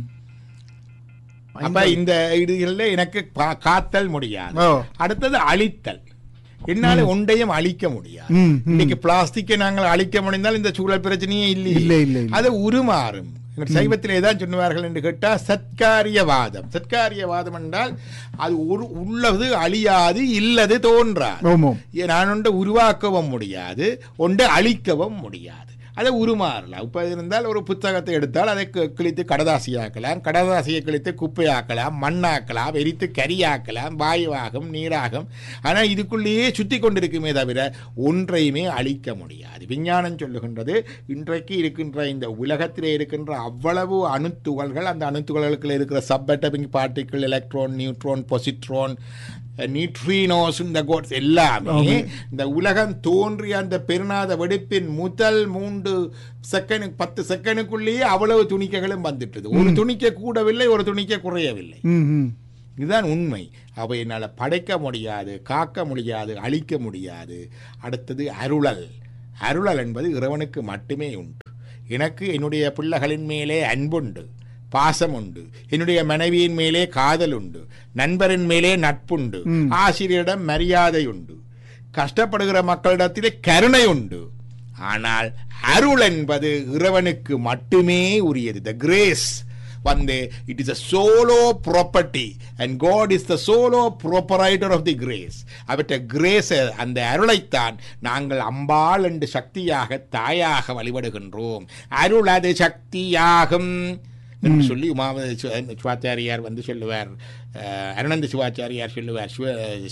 அப்ப இந்த இதுல எனக்கு பா- காத்தல் முடியாது ஓ. அடுத்தது அழித்தல் என்னால ஒன்றையும் அழிக்க முடியாது ம், ம். இன்னைக்கு பிளாஸ்டிக்கை நாங்கள் அழிக்க முடிந்தால் இந்த சூழல் பிரச்சனையே இல்லை இல்ல, இல்ல, இல்ல. அது உருமாறும் எங்கள் சைவத்தில் ஏதான் சொன்னார்கள் என்று கேட்டால் சத்காரியவாதம் சத்காரியவாதம் என்றால் அது ஒரு உள்ளது அழியாது இல்லது தோன்றாது ஆமாம் ஏ, நான் ஒன்றை உருவாக்கவும் முடியாது ஒன்றை அழிக்கவும் முடியாது அதை உருமாறலாம் இப்போ இருந்தால் ஒரு புத்தகத்தை எடுத்தால் அதை கி- கிழித்து கடதாசியாக்கலாம் கடதாசியை கிழித்து குப்பையாக்கலாம் மண்ணாக்கலாம் எரித்து கரியாக்கலாம் வாயுவாகும் நீராகும் ஆனால் இதுக்குள்ளேயே சுற்றி கொண்டிருக்குமே தவிர ஒன்றையுமே அழிக்க முடியாது விஞ்ஞானம் சொல்லுகின்றது இன்றைக்கு இருக்கின்ற இந்த உலகத்திலே இருக்கின்ற அவ்வளவு அணுத்துகள்கள் அந்த அணுத்துகள்களுக்குள்ள இருக்கிற சப்பட்டபிங் particle electron neutron positron neutrinos இந்த கோட்ஸ் எல்லாமே இந்த உலகம் தோன்றிய அந்த பெருநாத வெடிப்பின் முதல் மூன்று செகண்ட் பத்து செகண்டுக்குள்ளேயே அவ்வளவு துணிக்கைகளும் வந்துட்டது ஒரு துணிக்க கூடவில்லை ஒரு துணிக்க குறையவில்லை ம் ம் இதுதான் உண்மை அவை என்னால் படைக்க முடியாது காக்க முடியாது அழிக்க முடியாது அடுத்தது அருளல் அருளல் என்பது இறைவனுக்கு மட்டுமே உண்டு எனக்கு என்னுடைய பிள்ளைகளின் மேலே அன்புண்டு பாசம் உண்டு என்னுடைய மனைவியின் மேலே காதல் உண்டு நண்பரின் மேலே நட்புண்டு ஆசிரியரிடம் மரியாதை உண்டு கஷ்டப்படுகிற மக்களிடத்திலே கருணை உண்டு ஆனால் அருள் என்பது இறைவனுக்கு மட்டுமே உரியது த கிரேஸ் வந்து it is a solo property and God is the solo proprietor of the grace அவற்றை கிரேஸ் அந்த அருளைத்தான் நாங்கள் அம்பாள் என்று சக்தியாக தாயாக வழிபடுகின்றோம் அருள் அது சக்தியாகும் என்று சொல்லி உமாவதி சிவ- சிவாச்சாரியார் வந்து சொல்லுவார் அஹ், அருணந்த சிவாச்சாரியார் சொல்லுவார் சிவ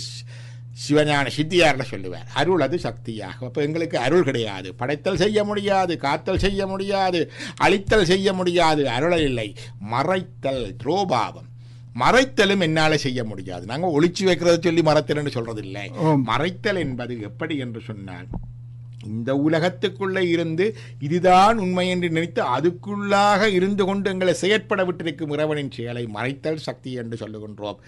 சிவஞான சித்தியார்ல சொல்லுவார் அருள் அது சக்தியாகும் அப்போ எங்களுக்கு அருள் கிடையாது படைத்தல் செய்ய முடியாது காத்தல் செய்ய முடியாது அழித்தல் செய்ய முடியாது அருள் இல்லை மறைத்தல் துரோபாவம் மறைத்தலும் என்னால செய்ய முடியாது நாங்கள் ஒளிச்சு வைக்கிறத சொல்லி மறைத்தல்னு சொல்றது இல்லை ஆம். மறைத்தல் என்பது எப்படி என்று சொன்னால் இந்த உலகத்துக்குள்ளே இருந்து இதுதான் உண்மை என்று நினைத்து அதுக்குள்ளாக இருந்து கொண்டு எங்களை செயற்பட விட்டிருக்கும் இறைவனின் செயலை மறைத்தல் சக்தி என்று சொல்லுகின்றோம்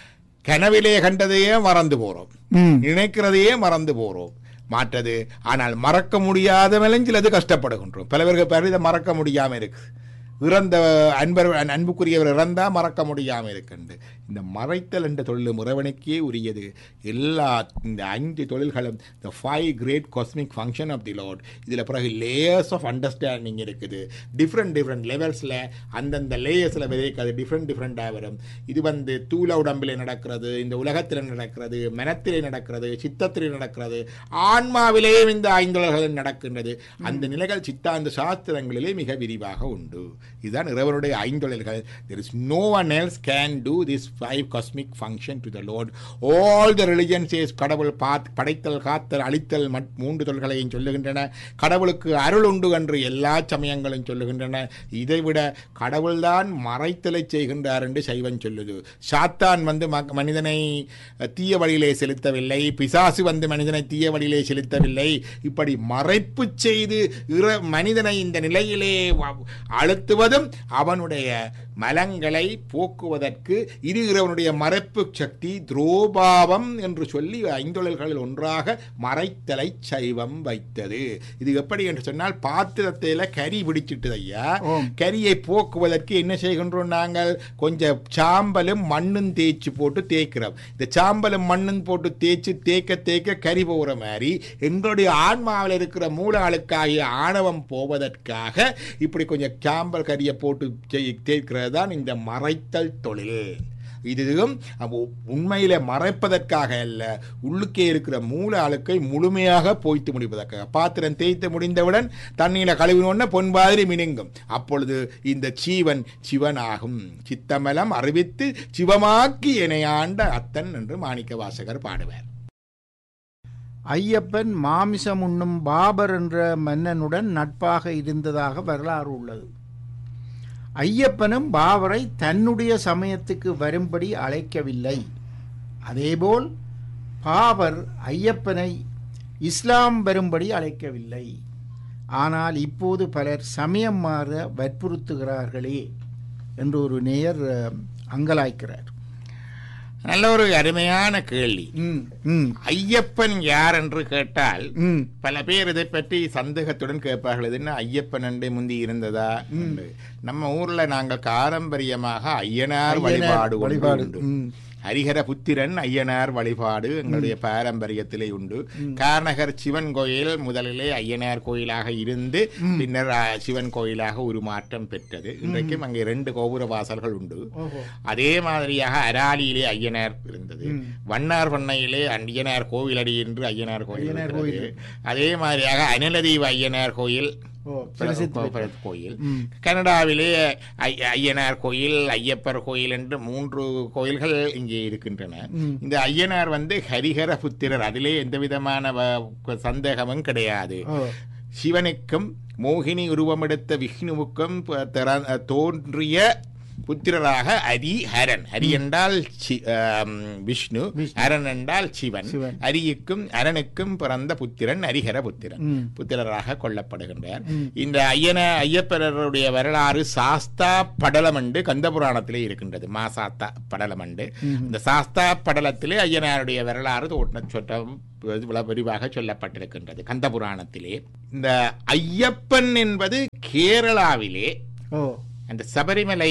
கனவிலே கண்டதையே மறந்து போறோம் ம் நினைக்கிறதையே மறந்து போறோம் மாற்றது ஆனால் மறக்க முடியாத மெலஞ்சில் அது கஷ்டப்படுகின்றோம் பல பேருக்கு பேர் இதை மறக்க முடியாம இருக்கு இறந்த அன்பர் அன்புக்குரியவர் இறந்தா மறக்க முடியாம இருக்குண்டு இந்த மறைத்தல் என்ற தொழில் இறைவனுக்கே உரியது எல்லா இந்த ஐந்து தொழில்களும் the five great cosmic function of the lord இதில் பிறகு லேயர்ஸ் ஆஃப் அண்டர்ஸ்டாண்டிங் இருக்குது டிஃப்ரெண்ட் டிஃப்ரெண்ட் லெவல்ஸில் அந்தந்த லேயர்ஸில் விதைக்கிறது டிஃப்ரெண்ட் டிஃப்ரெண்ட்டாக வரும் இது வந்து தூள உடம்பிலே நடக்கிறது இந்த உலகத்தில் நடக்கிறது மனத்திலே நடக்கிறது சித்தத்திலே நடக்கிறது ஆன்மாவிலேயும் இந்த ஐந்தொழில்கள் நடக்கின்றது அந்த நிலைகள் சித்தாந்த சாஸ்திரங்களிலே மிக விரிவாக உண்டு இதுதான் இறைவனுடைய ஐந்தொழில்கள் there is no one else can do this five cosmic function to the lord all the religions says கடவுள் பாத் படைத்தல் காத்தல் அழித்தல் மட் மூன்று தொல்களையும் சொல்லுகின்றன கடவுளுக்கு அருள் உண்டு என்று எல்லா சமயங்களும் சொல்லுகின்றன இதைவிட கடவுள்தான் மறைத்தலை செய்கின்றார் என்று சைவன் சொல்லுது சாத்தான் வந்து ம- மனிதனை அஹ், தீய வழியிலே செலுத்தவில்லை பிசாசு வந்து மனிதனை தீய வழியிலே செலுத்தவில்லை இப்படி மறைப்பு செய்து இற மனிதனை இந்த நிலையிலே வ- அழுத்துவதும் அவனுடைய மலங்களை போக்குவதற்கு இது இறைவனுடைய மறைப்பு சக்தி துரோபாவம் என்று சொல்லி ஐந்தொழில்களில் ஒன்றாக மறைத்தலை சைவம் வைத்தது இது எப்படி என்று சொன்னால் பாத்திரத்தில் கறி பிடிச்சிட்டது ஐயா ஆம். கரியை போக்குவதற்கு என்ன செய்கின்றோம் நாங்கள் கொஞ்சம் சாம்பலும் மண்ணும் தேய்ச்சி போட்டு தேய்க்கிறோம் இந்த சாம்பலும் மண்ணும் போட்டு தேய்ச்சி தேய்க்க தேய்க்க கறி போகிற மாதிரி எங்களுடைய ஆன்மாவில் இருக்கிற மூலாளுக்காகிய ஆணவம் போவதற்காக இப்படி கொஞ்சம் சாம்பல் கரியை போட்டு செய்- தேய்க்கிறது தான் இந்த மறைத்தல் தொழில் இதுவும் அப்போ உண்மையில மறைப்பதற்காக அல்ல உள்ளுக்கே இருக்கிற மூல அழுக்கை முழுமையாக போய்த்து முடிப்பதற்காக பாத்திரம் தேய்த்து முடிந்தவுடன் தண்ணீரை கழுவினோடனே பொன் மாதிரி மினுங்கும் அப்பொழுது இந்த சீவன் சிவனாகும் சித்தமலம் அறிவித்து சிவமாக்கி இணையாண்ட அத்தன் என்று மாணிக்க வாசகர் பாடுவார் ஐயப்பன் மாமிசம் உண்ணும் பாபர் என்ற மன்னனுடன் நட்பாக இருந்ததாக வரலாறு உள்ளது ஐயப்பனும் பாபரை தன்னுடைய சமயத்துக்கு வரும்படி அழைக்கவில்லை அதேபோல் பாபர் ஐயப்பனை இஸ்லாம் வரும்படி அழைக்கவில்லை ஆனால் இப்போது பலர் சமயம் மாற வற்புறுத்துகிறார்களே என்று ஒரு நேயர் அஹ், அங்கலாய்க்கிறார் நல்ல ஒரு அருமையான கேள்வி ம் ம் ஐயப்பன் யார் என்று கேட்டால் ம் பல பேர் இதை பற்றி சந்தேகத்துடன் கேட்பார்கள் இது என்ன ஐயப்பன் அண்டை முந்தி இருந்ததா என்று. நம்ம ஊர்ல நாங்கள் பாரம்பரியமாக ஐயனார் வழிபாடு ஒன்று வழிபாடு உண்டு. ம் ஹரிஹர புத்திரன் ஐயனார் வழிபாடு எங்களுடைய பாரம்பரியத்திலே உண்டு கார்நகர் சிவன் கோயில் முதலிலே ஐயனார் கோயிலாக இருந்து பின்னர் அ, சிவன் கோயிலாக உருமாற்றம் பெற்றது இன்றைக்கும் அங்கே ரெண்டு கோபுர வாசல்கள் உண்டு ஓஹோ அதே மாதிரியாக அராலியிலே ஐயனார் இருந்தது வண்ணார் பண்ணையிலே ஐயனார் கோவிலடி என்று ஐயனார் கோயில் ஐயனார் இருக்கிறது. அதே மாதிரியாக அனிலதீவ ஐயனார் கோயில் ஓ பிரசித்தி பெற்ற- கோயில் ம். கனடாவிலே ஐ- ஐயனார் கோயில் ஐயப்பர் கோயில் என்று மூன்று கோயில்கள் இங்கே இருக்கின்றன இந்த ஐயனார் வந்து ஹரிஹர புத்திரர் அதிலே எந்த விதமான வ- சந்தேகமும் கிடையாது ஓ சிவனுக்கும் மோகினி உருவமெடுத்த விஷ்ணுவுக்கும் ப- திற- தோன்றிய புத்திரராக ஹரி ஹரன் ஹரி என்றால் சி- ஆம், விஷ்ணு ஹரன் என்றால் சிவன் சிவன். ஹரியுக்கும் அரனுக்கும் பிறந்த புத்திரன் ஹரிஹர புத்திரன் ம். புத்திரராக கொல்லப்படுகின்றார் இந்த ஐயன ஐயப்பரருடைய வரலாறு சாஸ்தா படலமண்டு கந்தபுராணத்திலே இருக்கின்றது மாசாஸ்தா படலமண்டு இந்த சாஸ்தா படலத்திலே ஐயனாருடைய வரலாறு தோட்ட சொட்டம் இவ்வளவு விரிவாக சொல்லப்பட்டிருக்கின்றது கந்தபுராணத்திலே இந்த ஐயப்பன் என்பது கேரளாவிலே ஓ அந்த சபரிமலை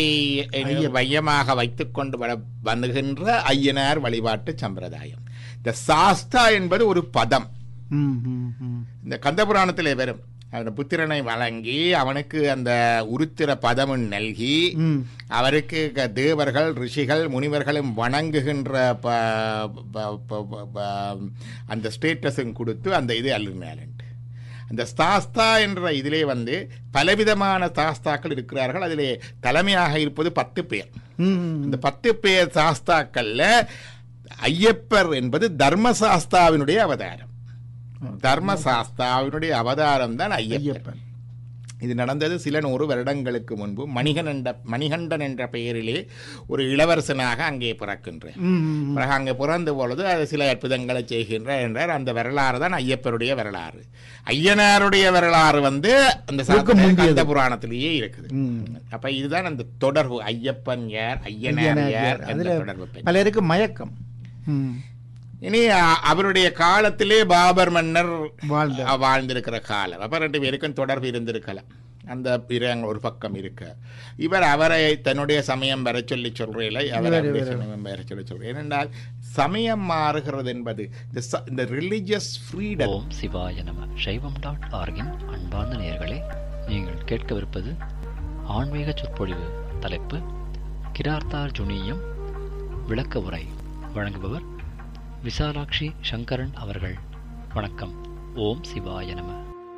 மையமாக வைத்துக்கொண்டு வர வந்துகின்ற ஐயனார் வழிபாட்டு சம்பிரதாயம் இந்த சாஸ்தா என்பது ஒரு பதம் ம் ம் ம் இந்த கந்தபுராணத்திலே வரும் அந்த புத்திரனை வழங்கி அவனுக்கு அந்த உருத்திர பதமும் நல்கி ம் அவருக்கு க- தேவர்கள் ரிஷிகள் முனிவர்களும் வணங்குகின்ற ப- ப- ப- ப- ப- அந்த ஸ்டேட்டஸும் கொடுத்து அந்த இது அல்லுமேலண்ட் அந்த ஸ்தாஸ்தா என்ற இதிலே வந்து பலவிதமான தாஸ்தாக்கள் இருக்கிறார்கள் அதிலே தலைமையாக இருப்பது பத்து பேர் ம் ம் இந்த பத்து பேர் சாஸ்தாக்கள்ல ஐயப்பர் என்பது தர்மசாஸ்தாவினுடைய அவதாரம் தர்மசாஸ்தாவினுடைய அவதாரம் தான் ஐயப்பன் ஐயப்பன் இது நடந்தது சில நூறு வருடங்களுக்கு முன்பு மணிகன் என்ற மணிகண்டன் என்ற பெயரிலே ஒரு இளவரசனாக அங்கே பிறக்கின்றார் ம் ம் பிறகு அங்கே பிறந்த பொழுது அது சில அற்புதங்களை செய்கின்றார் என்றார் அந்த வரலாறு தான் ஐயப்பருடைய வரலாறு ஐயனாருடைய வரலாறு வந்து அந்த இதுக்கு முந்தியது. கந்த புராணத்திலேயே இருக்குது ம். அப்ப இதுதான் அந்த தொடர்பு ஐயப்பன் யார் ஐயனார் ஐயனார் யார் யார்? என்ற அதுல தொடர்பு பற்றி. பலருக்கு மயக்கம் ம் இனி அ- அவருடைய காலத்திலே பாபர் மன்னர் வாழ்ந்தார். அ- வாழ்ந்திருக்கிற காலம் அப்ப ரெண்டு பேருக்கும் தொடர்பு இருந்திருக்கலாம் அந்த பிரங்க ஒரு பக்கம் இருக்க இவர் அவரை தன்னுடைய சமயம் வர சொல்லி சொல்றேன் அவர் அவருடைய சமயம் வர சொல்லி சொல்றேன் ஏனென்றால் சமயம் மாறுகிறது என்பது இந்த ச- இந்த ரிலிஜியஸ் ஃப்ரீடம் ஓம் சிவாய நம சைவம் டாட் ஆர்கின் அன்பார்ந்த நேயர்களே நீங்கள் கேட்கவிருப்பது ஆன்மீக சொற்பொழிவு தலைப்பு கிரார்த்தார் ஜுனியம் விளக்க உரை வழங்குபவர் விசாலாட்சி சங்கரன் அவர்கள் வணக்கம் ஓம் சிவாய நம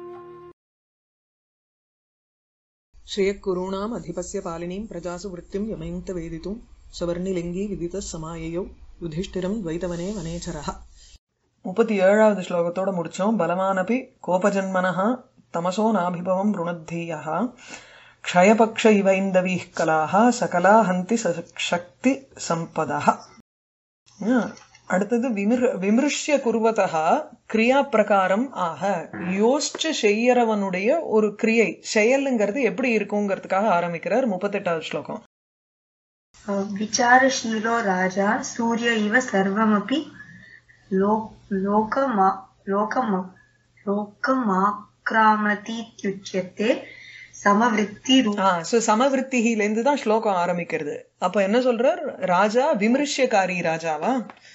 श्रियः अधिपस्य पालिनीं प्रजासु वृत्तिं यमयन्त वेदितुं सवर्णिलिङ्गी विदितः समाययौ யுதிஷ்டிரம் துவைதவனே வனேச்சரः முப்பத்தி ஏழாவது ஸ்லோகத்தோட முடிச்சோம் பலமானபி கோபஜன்மனः தமசோ நாபிபவம் ருணத்தீயः க்ஷயபக்ஷ இவ இந்தவீः கலாः சகலா ஹந்தி ச- சக்தி சம்பதः ஆ, அடுத்தது விமிர் விமிருஷ்ய குருவதா கிரியா பிரகாரம் ஆக யோசிச்சு செய்யறவனுடைய ஒரு கிரியை செயலுங்கிறது எப்படி இருக்குங்கிறதுக்காக ஆரம்பிக்கிறார் முப்பத்தெட்டாவது ஸ்லோகம் विचारशीलो राजा सूर्य इव सर्वमपि लो लोकमा लोकमा लोकमाक्रामतीत्युच्यते समवृत्ति ஆ சோ சமவிருத்திகில இருந்து தான் ஸ்லோகம் ஆரம்பிக்கிறது அப்ப என்ன சொல்றார் ராஜா விமர்சியக்காரி ராஜாவா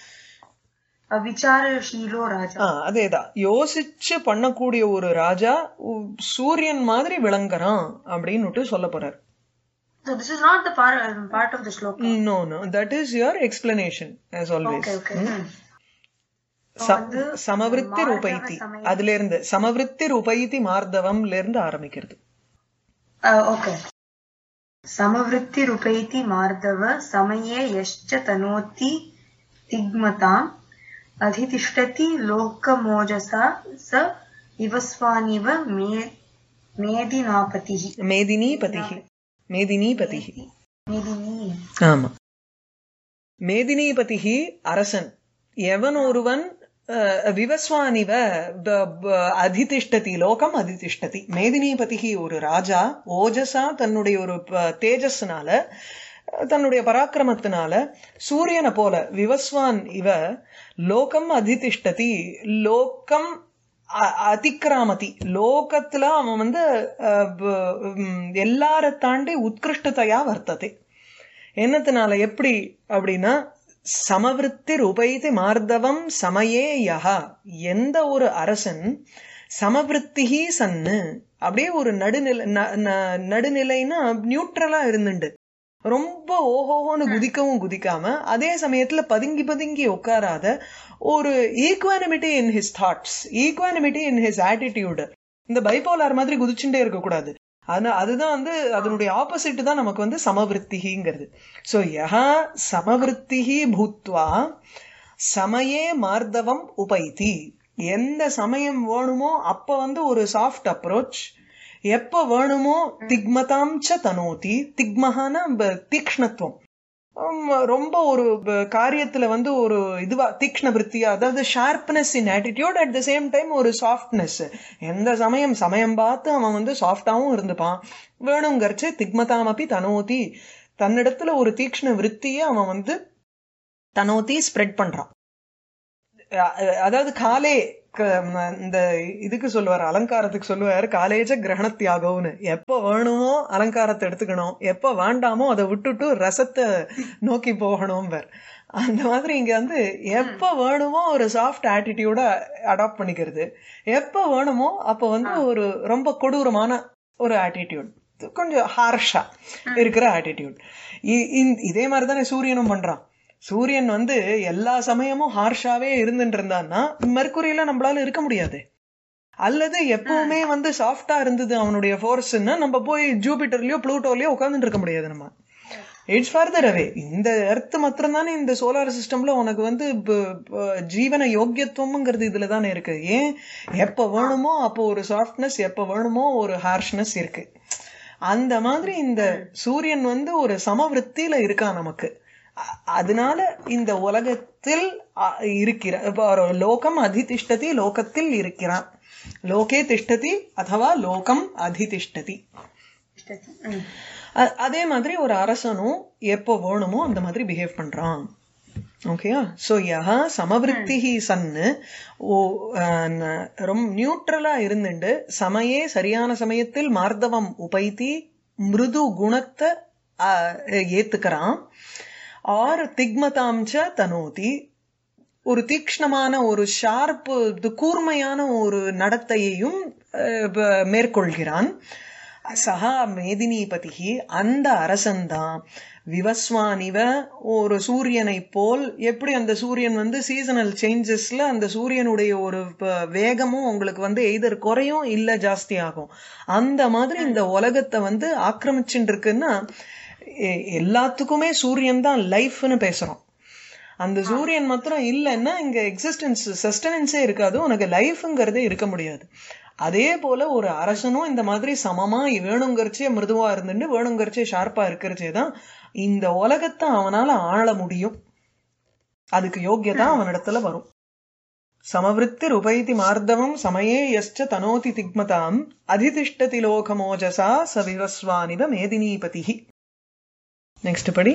விசாரஷீலோ ராஜா ஆ அதேதான் யோசிச்சு பண்ணக்கூடிய ஒரு ராஜா உ- சூரியன் மாதிரி விளங்குறான் அப்படின்னுட்டு சொல்ல போறார் So this is not the part, part of the shloka. No no that is your explanation as always Okay, okay. Hmm. ச- சமவிருத்தி ரூபைத்தி அதுல இருந்து சமவிருத்தி ரூபைத்தி மார்தவம்ல இருந்து ஆரம்பிக்கிறது Uh, okay. समवृत्तिरुपैति मार्दव समये यश्च तनोति तिग्मताम् अधितिष्ठति लोकमोजसा स इवस्वानिव मे मेदिनापतिः மேதினி பதிகி மேதினி பதிகி मेदिनी ஆமா மேதினிபதிகி அரசன் எவன் ஒருவன் அஹ், விவஸ்வானிவ ப- ப- அதிதிஷ்டதி லோகம் அதிதிஷ்டதி மேதினிபதிகி ஒரு ராஜா ஓஜஸா தன்னுடைய ஒரு ப- தேஜஸ்னால அஹ், தன்னுடைய பராக்கிரமத்தினால சூரியனை போல விவஸ்வான் இவ லோகம் அதிதிஷ்டதி லோகம் அ- அதிக்ராமதி லோகத்துல அவன் வந்து அஹ், ப- உம், எல்லார தாண்டி உத்கிருஷ்டதையா வர்த்ததே என்னத்தினால எப்படி அப்படின்னா சமவிருத்தி உபைதி மார்தவம் சமயே யஹா எந்த ஒரு அரசன் சமவிருத்திகி சன்னு அப்படியே ஒரு நடுநிலை ந- ந- நடுநிலைன்னா நியூட்ரலா இருந்துண்டு ரொம்ப ஓஹோஹோன்னு குதிக்கவும் குதிக்காம அதே சமயத்துல பதுங்கி பதுங்கி உட்காராத ஒரு equanimity in his thoughts equanimity in his attitude இந்த பைபோலார் மாதிரி குதிச்சுட்டே இருக்கக்கூடாது ஆனா அதுதான் வந்து அதனுடைய ஆப்போசிட் தான் நமக்கு வந்து சமவிருத்திங்கிறது சோ யஹா சமவிருத்திஹி பூத்வா சமயே மார்தவம் உபைதி எந்த சமயம் வேணுமோ அப்ப வந்து ஒரு சாஃப்ட் அப்ரோச் எப்ப வேணுமோ திக்மதாம் ச தனோதி திக்மஹான ப- தீக்ஷ்ணத்துவம் உம், ரொம்ப ஒரு ப- காரியத்துல வந்து ஒரு இதுவா தீக்ஷ்ண விருத்தியா அதாவது sharpness in attitude at the same time ஒரு சாஃப்ட்னஸ் எந்த சமயம் சமயம் பார்த்து அவன் வந்து சாஃப்டாவும் இருந்துப்பான் வேணுங்கிறச்சு திக்மதாமப்பி தனோதி தன்னிடத்துல ஒரு தீக்ஷ்ண விருத்தியை அவன் வந்து தனோதி ஸ்ப்ரெட் பண்றான் அ- அ- அதாவது காலே க- ம- இந்த இதுக்கு சொல்லுவார் அலங்காரத்துக்கு சொல்லுவார் காலேஜ கிரகண தியாகம்னு எப்ப வேணுமோ அலங்காரத்தை எடுத்துக்கணும் எப்ப வேண்டாமோ அதை விட்டுட்டு ரசத்தை நோக்கி போகணும் அந்த மாதிரி இங்க வந்து எப்ப வேணுமோ ஒரு சாஃப்ட் ஆட்டிடியூட அடாப்ட் பண்ணிக்கிறது எப்ப வேணுமோ அப்ப வந்து ஒரு ரொம்ப கொடூரமான ஒரு ஆட்டிடியூட் கொஞ்சம் ஹார்ஷா இருக்கிற ஆட்டிடியூட் இதே மாதிரி தானே சூரியனும் பண்றான் சூரியன் வந்து எல்லா சமயமும் ஹார்ஷாவே இருந்துட்டு இருந்தான்னா மெர்க்குரியில நம்மளால இருக்க முடியாது அல்லது எப்பவுமே வந்து சாஃப்டா இருந்தது அவனுடைய ஃபோர்ஸ்ன்னா நம்ம போய் ஜூபிட்டர்லயோ ப்ளூட்டோலயோ உட்கார்ந்துட்டு இருக்க முடியாது நம்ம இட்ஸ் ஃபர்தர் அவே இந்த எர்த் மாத்திரம் தானே இந்த சோலார் சிஸ்டம்ல உனக்கு வந்து ப- ப- ஜீவன யோக்கியத்துவம்ங்கிறது இதுல தானே இருக்கு ஏன் எப்ப வேணுமோ அப்போ ஒரு சாஃப்ட்னஸ் எப்ப வேணுமோ ஒரு ஹார்ஷ்னஸ் இருக்கு அந்த மாதிரி இந்த சூரியன் வந்து ஒரு சமவிருத்தியில இருக்கான் நமக்கு அ- அதனால இந்த உலகத்தில் அ, இருக்கிற இப்போ ஒரு லோகம் அதிதிஷ்டதி லோகத்தில் இருக்கிறான் லோகே திஷ்டதி அதுவா லோகம் அதிதிஷ்டதி அ- அதே மாதிரி ஒரு அரசனும் எப்போ வேணுமோ அந்த மாதிரி பிஹேவ் பண்றான் ஓகேயா சோ யஹா சமவிருத்திஹி சன்னு ஓ அஹ், ந- ரொம்ப நியூட்ரலா இருந்துண்டு சமயே சரியான சமயத்தில் மார்தவம் உபைத்தி மிருது குணத்தை அஹ், ஏத்துக்கிறான் ஆர் திக்மதாம்ச தனோதி ஒரு தீக்ஷ்ணமான ஒரு ஷார்ப் கூர்மையான ஒரு நடத்தையையும் அஹ், ப- மேற்கொள்கிறான் சஹா மேதினிபதிகி அந்த அரசன்தான் விவஸ்வானிவ ஒரு சூரியனை போல் எப்படி அந்த சூரியன் வந்து சீசனல் சேஞ்சஸ்ல அந்த சூரியனுடைய ஒரு ப- வேகமும் உங்களுக்கு வந்து எய்தர் குறையும் இல்ல ஜாஸ்தி ஆகும் அந்த மாதிரி இந்த உலகத்தை வந்து ஆக்கிரமிச்சுட்டு இருக்குன்னா எ- எல்லாத்துக்குமே சூரியன் தான் லைஃப்னு பேசுறோம் அந்த சூரியன் மாத்திரம் இல்லைன்னா இங்க எக்ஸிஸ்டன்ஸ் சஸ்டனன்ஸே இருக்காது உனக்கு லைஃப்ங்கிறதே இருக்க முடியாது அதே போல ஒரு அரசனும் இந்த மாதிரி சமமா வேணுங்கிறச்சே மிருதுவா இருந்துட்டு வேணுங்கிறச்சே ஷார்ப்பா இருக்கிறச்சே தான் இந்த உலகத்தை அவனால ஆள முடியும் அதுக்கு யோக்கியதா அவனிடத்துல வரும் சமவிருத்தி உபைதி மார்தவம் சமயே யஸ்ச தனோதி திக்மதாம் அதிதிஷ்டதி லோகமோஜசா சவிவஸ்வானிவ மேதினீபதிஹி நெக்ஸ்ட் படி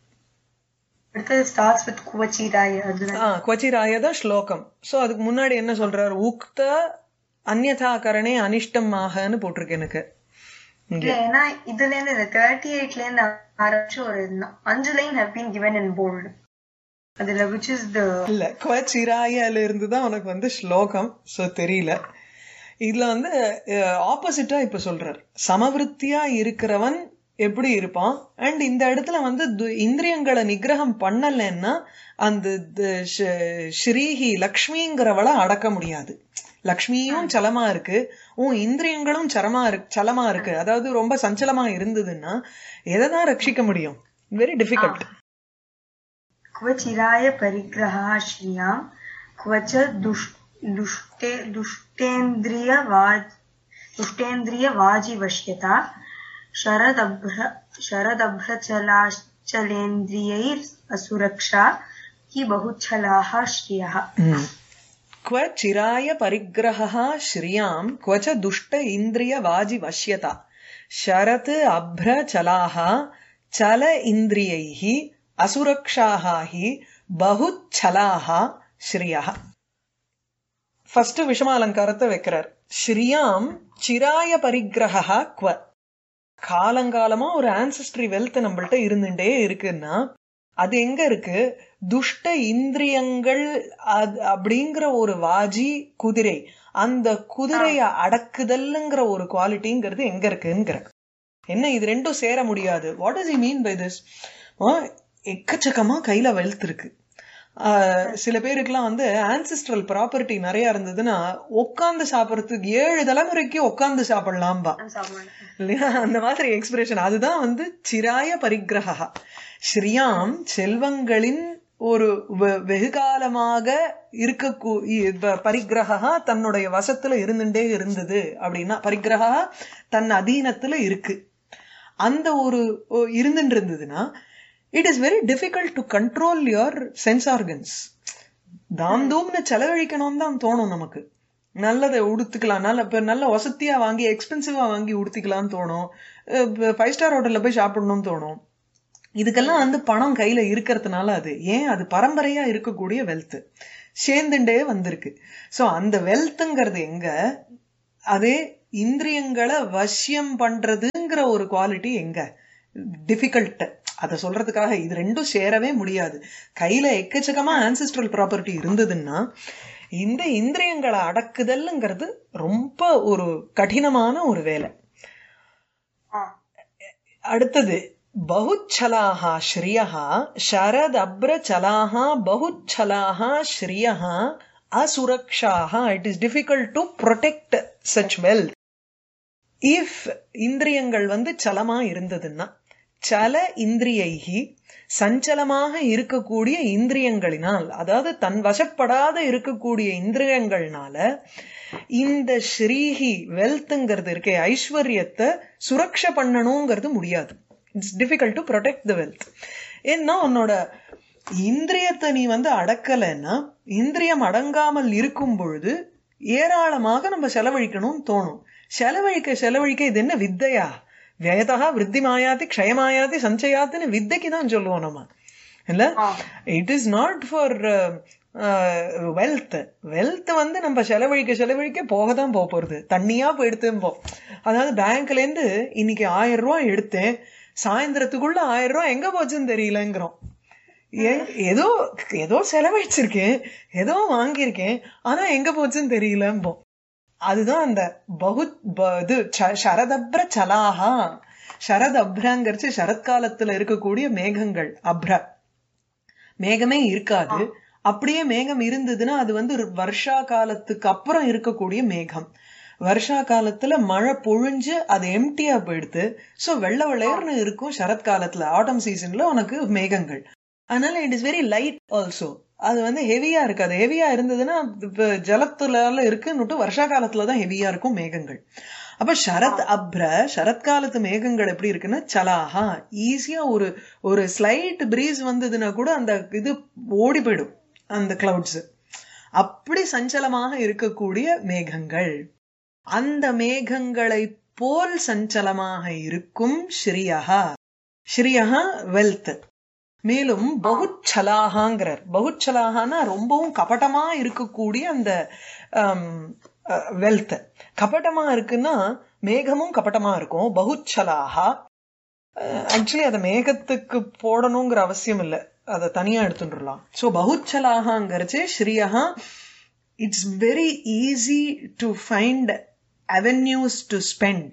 அடுத்தது ஸ்டார்ட்ஸ் வித் குவச்சிராய அதுதான் ஆ குவச்சிராயத ஸ்லோகம் சோ அதுக்கு முன்னாடி என்ன சொல்றாரு உக்த அந்யதா கரணே அனிஷ்டம் ஆகன்னு போட்டிருக்கு எனக்கு இங்க இல்ல ஏன்னா இதுல இருந்து இந்த தேர்ட்டி எயிட்ல இருந்து ஆரம்பிச்சு ஒரு ந- அஞ்சு line have been given in bold அதுல which is the இல்ல குவச்சிராயல இருந்து தான் உனக்கு வந்து ஸ்லோகம் சோ தெரியல இதுல வந்து ஆப்போசிட்டா இப்ப சொல்றார் சமவிருத்தியா இருக்கிறவன் எப்படி இருப்பான் அண்ட் இந்த இடத்துல வந்து து- இந்திரியங்களை நிகிரகம் பண்ணலைன்னா அந்த த- ஷ- ஸ்ரீஹி லக்ஷ்மிங்கிறவளை அடக்க முடியாது லக்ஷ்மியும் சலமா இருக்கு உன் இந்திரியங்களும் சரமா இருக்கு சலமா இருக்கு அதாவது ரொம்ப சஞ்சலமா இருந்ததுன்னா எதை தான் ரட்சிக்க முடியும் வெரி டிஃபிகல்ட் क्वचिराय परिग्रहः श्रियाम् क्वच दुष्- दुष्टे दुष्टेन्द्रियवाज दुष्टेन्द्रियवाजिवश्यता शरदभ्र शरदभ्रचलाचलेन्द्रियैर् असुरक्षा हि बहुच्छलाः श्रियः क्व चिराय परिग्रहः श्रियां क्व च दुष्ट इन्द्रियवाजि वश्यता शरत् अभ्रचलाः चल इन्द्रियैः असुरक्षाः हि बहुच्छलाः श्रियः ஃபர்ஸ்ட் விஷமாலங்காரத்தை வைக்கிறார் ஸ்ரீயாம் சிராய பரிகிரகா குவ காலங்காலமா ஒரு ஆன்சஸ்ட்ரி வெல்த் நம்மள்ட்ட இருந்துட்டே இருக்குன்னா அது எங்க இருக்கு துஷ்ட இந்திரியங்கள் அது அப்படிங்கிற ஒரு வாஜி குதிரை அந்த குதிரைய அடக்குதல்ங்கிற ஒரு குவாலிட்டிங்கிறது எங்க இருக்குங்கிற என்ன இது ரெண்டும் சேர முடியாது what is he mean by this எக்கச்சக்கமா கையில வெல்த் இருக்கு ஆஹ் சில பேருக்குலாம் வந்து ஆன்சிஸ்ட்ரல் ப்ராப்பர்ட்டி நிறைய இருந்ததுன்னா உட்காந்து சாப்பிடறதுக்கு ஏழு தலைமுறைக்கு உட்காந்து சாப்பிடலாம்பா இல்லையா அந்த மாதிரி எக்ஸ்பிரஷன் அதுதான் வந்து சிராய பரிகிரகா ஸ்ரீயாம் செல்வங்களின் ஒரு வெ- வெகுகாலமாக இருக்க பரிகிரகா தன்னுடைய வசத்துல இருந்துட்டே இருந்தது அப்படின்னா பரிகிரகா தன் அதீனத்துல இருக்கு அந்த ஒரு ஒ- இருந்துட்டு இருந்ததுன்னா it is very difficult to control your sense organs தாம் தூம்னு செலவழிக்கணும்னு தான் தோணும் நமக்கு நல்லதை உடுத்துக்கலாம் நல்ல இப்ப நல்ல வசதியா வாங்கி எக்ஸ்பென்சிவா வாங்கி உடுத்திக்கலாம்னு தோணும் ஃபைவ் ஸ்டார் ஹோட்டல்ல போய் சாப்பிடணும்னு தோணும் இதுக்கெல்லாம் வந்து பணம் கையில இருக்கிறதுனால அது ஏன் அது பரம்பரையா இருக்கக்கூடிய வெல்த் சேர்ந்துட்டே வந்திருக்கு சோ அந்த வெல்த்ங்கிறது எங்க அதே இந்திரியங்களை வசியம் பண்றதுங்கிற ஒரு குவாலிட்டி எங்க டிஃபிகல்ட் அதை சொல்றதுக்காக இது ரெண்டும் சேரவே முடியாது கையில எக்கச்சக்கமா ஆன்சிஸ்ட்ரல் ப்ராப்பர்ட்டி இருந்ததுன்னா இந்த இந்திரியங்களை அடக்குதல்ங்கிறது ரொம்ப ஒரு கடினமான ஒரு வேலை அடுத்தது பகுச்சலாக ஸ்ரீயா ஷரத் அப்ரச்சலாக பகுச்சலாக ஸ்ரீயா அசுரக்ஷாக it is difficult to protect such wealth if இந்திரியங்கள் வந்து சலமா இருந்ததுன்னா சல இந்திரியைகி சஞ்சலமாக இருக்கக்கூடிய இந்திரியங்களினால் அதாவது தன் வசப்படாத இருக்கக்கூடிய இந்திரியங்கள்னால இந்த ஸ்ரீஹி வெல்த்ங்கிறது இருக்கே ஐஸ்வர்யத்தை சுரக்ஷ பண்ணணுங்கிறது முடியாது it's difficult to protect the wealth ஏன்னா உன்னோட இந்திரியத்தை நீ வந்து அடக்கலைன்னா இந்திரியம் அடங்காமல் இருக்கும் பொழுது ஏராளமாக நம்ம செலவழிக்கணும்னு தோணும் செலவழிக்க செலவழிக்க இது என்ன வித்தையா வேதா விருத்தி மாயாதி க்ஷயமாயாதி சஞ்சயாத்தின்னு வித்தைக்கு தான் சொல்லுவோம் நம்ம இல்ல it is not for wealth wealth வந்து நம்ம செலவழிக்க செலவழிக்க போக தான் போக போறது தண்ணியா போயிடுத்து போ அதாவது பேங்க்ல இருந்து இன்னைக்கு ஆயிரம் ரூபாய் எடுத்தேன் சாயந்தரத்துக்குள்ள ஆயிரம் ரூபாய் எங்க போச்சுன்னு தெரியலங்கிறோம் ஏ- ஏதோ ஏதோ செலவழிச்சிருக்கேன் ஏதோ வாங்கியிருக்கேன் ஆனா எங்க போச்சுன்னு தெரியலம்போ அதுதான் அந்த பகு ப- இது ச- சரதப்ர சலாஹா சரதப்ரங்கிறச்சு சரத்காலத்துல இருக்கக்கூடிய மேகங்கள் அப்ர மேகமே இருக்காது அப்படியே மேகம் இருந்ததுன்னா அது வந்து ஒரு வருஷா காலத்துக்கு அப்புறம் இருக்கக்கூடிய மேகம் வருஷா காலத்துல மழை பொழிஞ்சு அது எம்டியா போயிடுது சோ வெள்ளை வெள்ளையர்னு இருக்கும் சரத்காலத்துல ஆட்டம் சீசன்ல உனக்கு மேகங்கள் அதனால it is very light also அது வந்து ஹெவியா இருக்காது ஹெவியா இருந்ததுன்னா இப்ப ஜலத்துல இருக்குன்னுட்டு வருஷா காலத்துல தான் ஹெவியா இருக்கும் மேகங்கள் அப்ப சரத் அப்ர சரத்காலத்து மேகங்கள் எப்படி இருக்குன்னா சலாஹா ஈஸியா ஒரு ஒரு ஸ்லைட் பிரீஸ் வந்ததுன்னா கூட அந்த இது ஓடி போயிடும் அந்த கிளவுட்ஸ் அப்படி சஞ்சலமாக இருக்கக்கூடிய மேகங்கள் அந்த மேகங்களை போல் சஞ்சலமாக இருக்கும் ஸ்ரீயஹா ஸ்ரீயஹா வெல்த் மேலும் பகுச்சலாகாங்கிறார் பகுச்சலாகானா ரொம்பவும் கபட்டமா இருக்கக்கூடிய அந்த வெல்த் கபட்டமா இருக்குன்னா மேகமும் கபட்டமா இருக்கும் பகுச்சலாகா ஆக்சுவலி அதை மேகத்துக்கு போடணுங்கிற அவசியம் இல்லை அதை தனியா எடுத்துட்டுலாம் ஸோ பகுச்சலாகாங்கிறச்சு ஸ்ரீயஹா it's very easy to find avenues to spend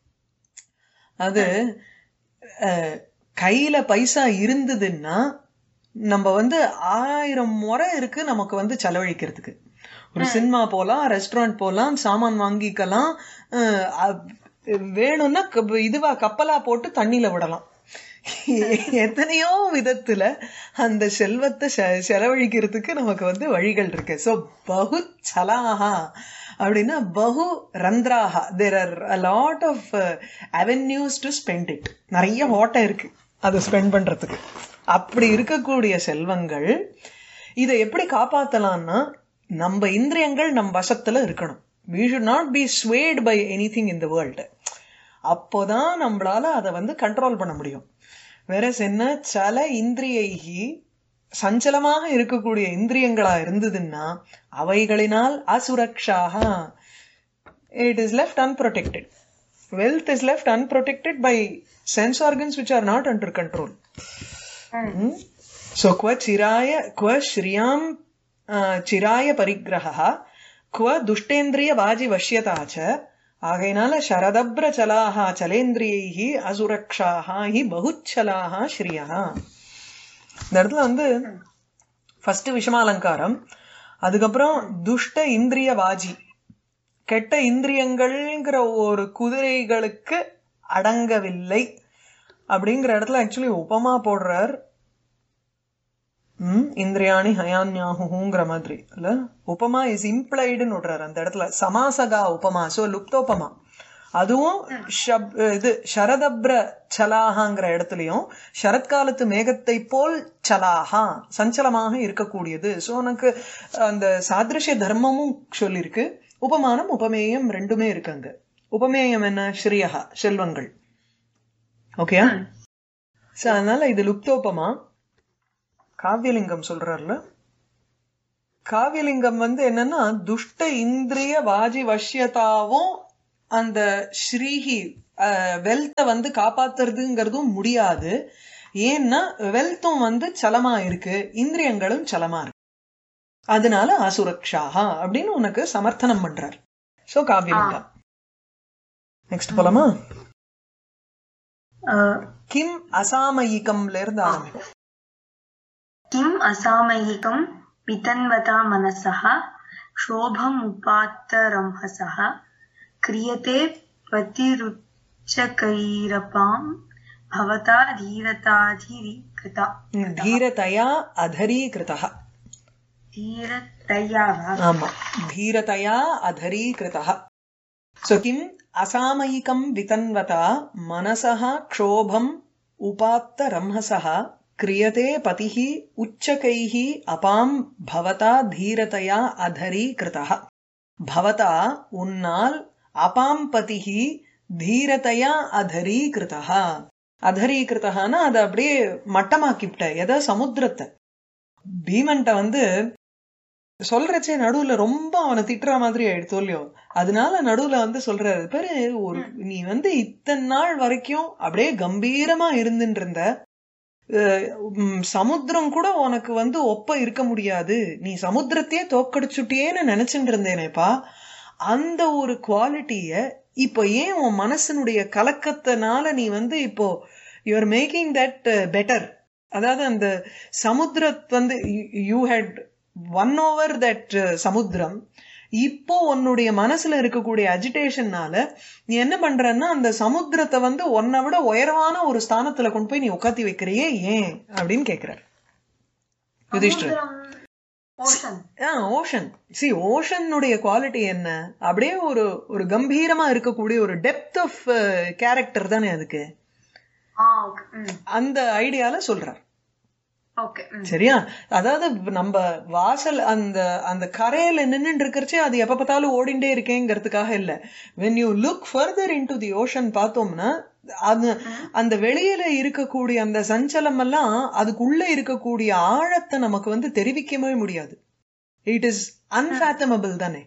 அது அஹ், கையில பைசா இருந்ததுன்னா நம்ம வந்து ஆயிரம் முறை இருக்கு நமக்கு வந்து செலவழிக்கிறதுக்கு ஒரு சினிமா போலாம் ரெஸ்டாரண்ட் போலாம் சாமான் வாங்கிக்கலாம் அஹ், அ- வேணும்னா கப்- இதுவா கப்பலா போட்டு தண்ணியில விடலாம் எத்தனையோ விதத்துல அந்த செல்வத்தை செ- செலவழிக்கிறதுக்கு நமக்கு வந்து வழிகள் இருக்கு சோ பகு சலாஹா அப்படின்னா பகு ரந்திராஹா there are a lot of avenues to spend it நிறைய ஓட்டம் இருக்கு அதை ஸ்பெண்ட் பண்றதுக்கு அப்படி இருக்கக்கூடிய செல்வங்கள் இதை எப்படி காப்பாத்தலாம்னா நம்ம இந்திரியங்கள் நம் வசத்துல இருக்கணும் we should not be swayed by anything in the world அப்போதான் நம்மளால அதை வந்து கண்ட்ரோல் பண்ண முடியும் வேற என்ன சல இந்திரியைகி சஞ்சலமாக இருக்கக்கூடிய இந்திரியங்களா இருந்ததுன்னா அவைகளினால் அசுரக்ஷாக it is left unprotected wealth is left unprotected by sense organs which are not under control Hmm? so क्व चिराय क्व श्रियां uh, चिराय परिग्रहः क्व दुष्टेन्द्रिय वाजि वश्यता च ஆகையினால சரதப்ர சலாக சலேந்திரியைஹி அசுரக்ஷாக ஹி பகுச்சலாக ஸ்ரீயா இந்த இடத்துல வந்து ஃபர்ஸ்ட் விஷமாலங்காரம் அதுக்கப்புறம் துஷ்ட இந்திரிய வாஜி கெட்ட இந்திரியங்கள்ங்கிற ஒரு குதிரைகளுக்கு அடங்கவில்லை அப்படிங்கிற இடத்துல ஆக்சுவலி உபமா போடுறார் ம் இந்திரியாணி ஹயான்யாகுங்கிற மாதிரி இல்ல உபமா இஸ் இம்ப்ளைடுன்னு விடுறாரு அந்த இடத்துல சமாசகா உபமா சோ லுப்தோபமா அதுவும் ஷப் இது சரதப்ர சலாகாங்கிற இடத்துலயும் சரத்காலத்து மேகத்தை போல் சலாகா சஞ்சலமாக இருக்கக்கூடியது சோ உனக்கு அந்த சாதிருஷ்ய தர்மமும் சொல்லியிருக்கு உபமானம் உபமேயம் ரெண்டுமே இருக்கு அங்க உபமேயம் என்ன ஸ்ரீயகா செல்வங்கள் ஓகேயா சோ அதனால இது லுப்தோபமா காவியலிங்கம் சொல்றாருல காவியலிங்கம் வந்து என்னன்னா துஷ்ட இந்திரிய வாஜி வஷ்யதாவும் அந்த ஸ்ரீஹி வெல்த்தை வந்து காப்பாத்துறதுங்கிறதும் முடியாது ஏன்னா வெல்த்தும் வந்து சலமா இருக்கு இந்திரியங்களும் சலமா இருக்கு அதனால அசுரக்ஷாகா அப்படின்னு உனக்கு சமர்த்தனம் பண்றார் சோ காவியலிங்கம் நெக்ஸ்ட் போலாமா கிம் அசாமயிகம்ல இருந்து ஆரம்பிக்கும் किम् असामयिकं वितन्वता मनसः क्षोभमुपात्तरंहसः क्रियते पतिरुच्चकैरपां भवता धीरताधिकृता धीरतया अधरीकृतः धीरतया वा ஆமா धीरतया अधरीकृतः सो किम् असामयिकं वितन्वता मनसः क्षोभम् उपात्तरंहसः क्रियते पतिः उच्चकैः अपां भवता धीरतया अधरीकृतः भवता उन्नाल् अपां पतिः தீரதையா அதரீகிருதா அதரீகிருத்தகான்னா அதை அப்படியே மட்டமாக்கிவிட்ட எதை சமுத்திரத்தை பீமன்ட்ட வந்து சொல்றச்சே நடுவுல ரொம்ப அவனை திட்டுற மாதிரி ஆயிடுத்தோ இல்லையோ அதனால நடுவுல வந்து சொல்றாரு பேரு ஒரு நீ வந்து இத்தனை நாள் வரைக்கும் அப்படியே கம்பீரமா இருந்துட்டு இருந்த சமுத்திரம் கூட உனக்கு வந்து ஒப்ப இருக்க முடியாது நீ சமுத்திரத்தையே தோக்கடிச்சுட்டியேன்னு நினைச்சுட்டு இருந்தேனேப்பா அந்த ஒரு குவாலிட்டிய இப்போ ஏன் உன் மனசனுடைய கலக்கத்தினால நீ வந்து இப்போ யூஆர் மேக்கிங் தட் பெட்டர் அதாவது அந்த சமுத்திரத் வந்து you had won over that சமுத்திரம் இப்போ உன்னுடைய மனசுல இருக்கக்கூடிய அஜிடேஷன்னால நீ என்ன பண்றன்னா அந்த சமுத்திரத்தை வந்து உன்னை விட உயரமான ஒரு ஸ்தானத்துல கொண்டு போய் நீ உட்காத்தி வைக்கிறியே ஏன் அப்படின்னு கேக்குறாரு யுதிஷ்டர் ஓஷன் சி ஓஷனுடைய குவாலிட்டி என்ன அப்படியே ஒரு ஒரு கம்பீரமா இருக்கக்கூடிய ஒரு டெப்த் ஆஃப் கேரக்டர் தானே அதுக்கு அந்த ஐடியால சொல்றார் சரியா அதாவது நம்ம வாசல் அந்த அந்த கரையில நின்று இருக்கிறச்சே அது எப்ப பார்த்தாலும் ஓடிண்டே இருக்கேங்கிறதுக்காக இல்ல when you look further in to the ocean பார்த்தோம்னா அது அந்த வெளியில இருக்கக்கூடிய அந்த சஞ்சலம் எல்லாம் அதுக்குள்ள இருக்கக்கூடிய ஆழத்தை நமக்கு வந்து தெரிவிக்கவே முடியாது இட் இஸ் அன்ஃபேத்தமபிள் தானே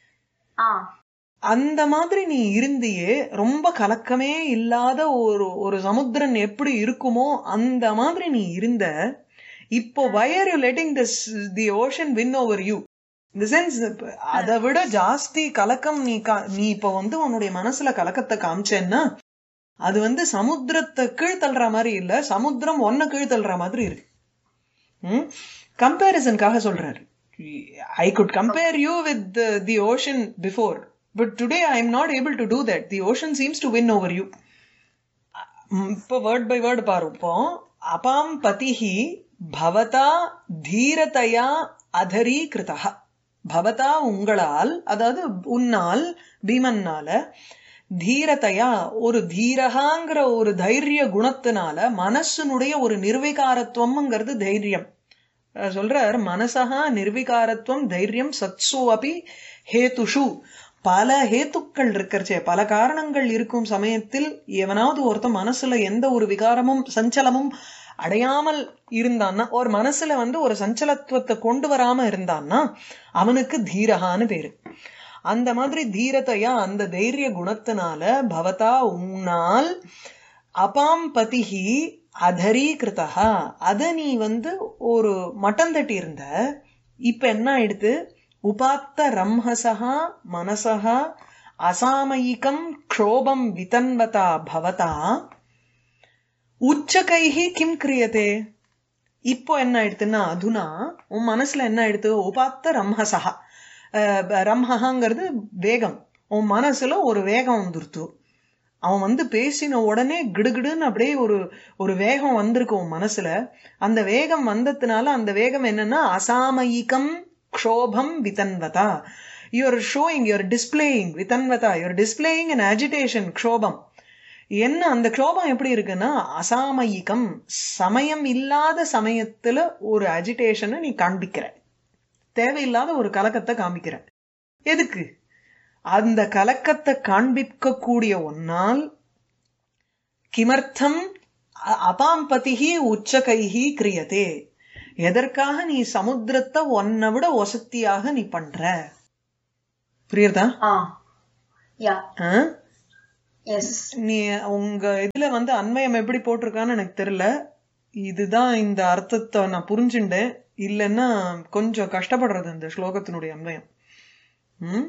அந்த மாதிரி நீ இருந்தியே ரொம்ப கலக்கமே இல்லாத ஒரு ஒரு சமுத்திரன் எப்படி இருக்குமோ அந்த மாதிரி நீ இருந்த இப்போ why are you letting this the ocean win over you இந்த சென்ஸ் அதை விட ஜாஸ்தி கலக்கம் நீ நீ இப்போ வந்து உன்னுடைய மனசுல கலக்கத்தை காமிச்சேன்னா அது வந்து சமுத்திரத்தை கீழ் தள்ளுற மாதிரி இல்ல சமுத்திரம் ஒன்ன கீழ் தள்ளுற மாதிரி இருக்கு கம்பேரிசனுக்காக சொல்றாரு I could compare you with the ocean before but today I am not able to do that the ocean seems to win over you இப்போ வேர்ட் பை வேர்டு பாருப்போம் அபாம் பதிஹி பவதா தீரதையா அதரீகிருதா பவதா உங்களால் அதாவது உன்னால் பீமன்னால தீரத்தையா ஒரு தீரகாங்கிற ஒரு தைரிய குணத்தினால மனசுனுடைய ஒரு நிர்விகாரத்துவம்ங்கிறது தைரியம் அஹ் சொல்றார் மனசா நிர்விகாரத்துவம் தைரியம் சத்சு அபி ஹேதுஷு பல ஹேத்துக்கள் இருக்கிறச்சே பல காரணங்கள் இருக்கும் சமயத்தில் எவனாவது ஒருத்தன் மனசுல எந்த ஒரு விகாரமும் சஞ்சலமும் அடையாமல் இருந்தான்னா ஒரு மனசுல வந்து ஒரு சஞ்சலத்துவத்தை கொண்டு வராம இருந்தான்னா அவனுக்கு தீரகான்னு பேரு அந்த மாதிரி தீரத்தையா அந்த தைரிய குணத்தினால பவதா உன்னால் அபாம் பதிகி அதரீகிருதா அத நீ வந்து ஒரு மட்டம் தட்டி இருந்த இப்ப என்ன ஆயிடுத்து உபாத்த ரம்ஹசா மனசா அசாமயிகம் க்ஷோபம் விதன்வதா பவதா உச்சகைஹி கிம் கிரியதே இப்போ என்ன ஆயிடுத்துன்னா அதுனா உன் மனசுல என்ன ஆயிடுத்து உபாத்த ரம்ஹசா அஹ் ரம்ஹங்கிறது வேகம் உன் மனசுல ஒரு வேகம் வந்துருத்து அவன் வந்து பேசின உடனே கிடுகிடுன்னு அப்படியே ஒரு ஒரு வேகம் வந்திருக்கு உன் மனசுல அந்த வேகம் வந்ததுனால அந்த வேகம் என்னன்னா அசாமயிகம் க்ஷோபம் விதன்வதா யூஆர் ஷோயிங் யூஆர் டிஸ்பிளேயிங் விதன்வதா யூஆர் டிஸ்பிளேயிங் அன் அஜிடேஷன் க்ஷோபம் என்ன அந்த க்ஷோபம் எப்படி இருக்குன்னா அசாமயிகம் சமயம் இல்லாத சமயத்துல ஒரு அஜிடேஷனை நீ காண்பிக்கிற தேவையில்லாத ஒரு கலக்கத்தை காமிக்கிற எதுக்கு அந்த கலக்கத்தை காண்பிக்கக்கூடிய ஒன்னால் கிமர்த்தம் அ- அபாம்பதிகி உச்சகைஹி கிரியதே எதற்காக நீ சமுத்திரத்தை ஒன்னை விட ஒசத்தியாக நீ பண்ற புரியுறதா ஆ யா ஆ? எஸ் நீ உங்க இதுல வந்து அன்வயம் எப்படி போட்டிருக்கான்னு எனக்கு தெரியல இதுதான் இந்த அர்த்தத்தை நான் புரிஞ்சுட்டேன் இல்லைன்னா கொஞ்சம் கஷ்டப்படுறது இந்த ஸ்லோகத்தினுடைய அன்வயம் ம்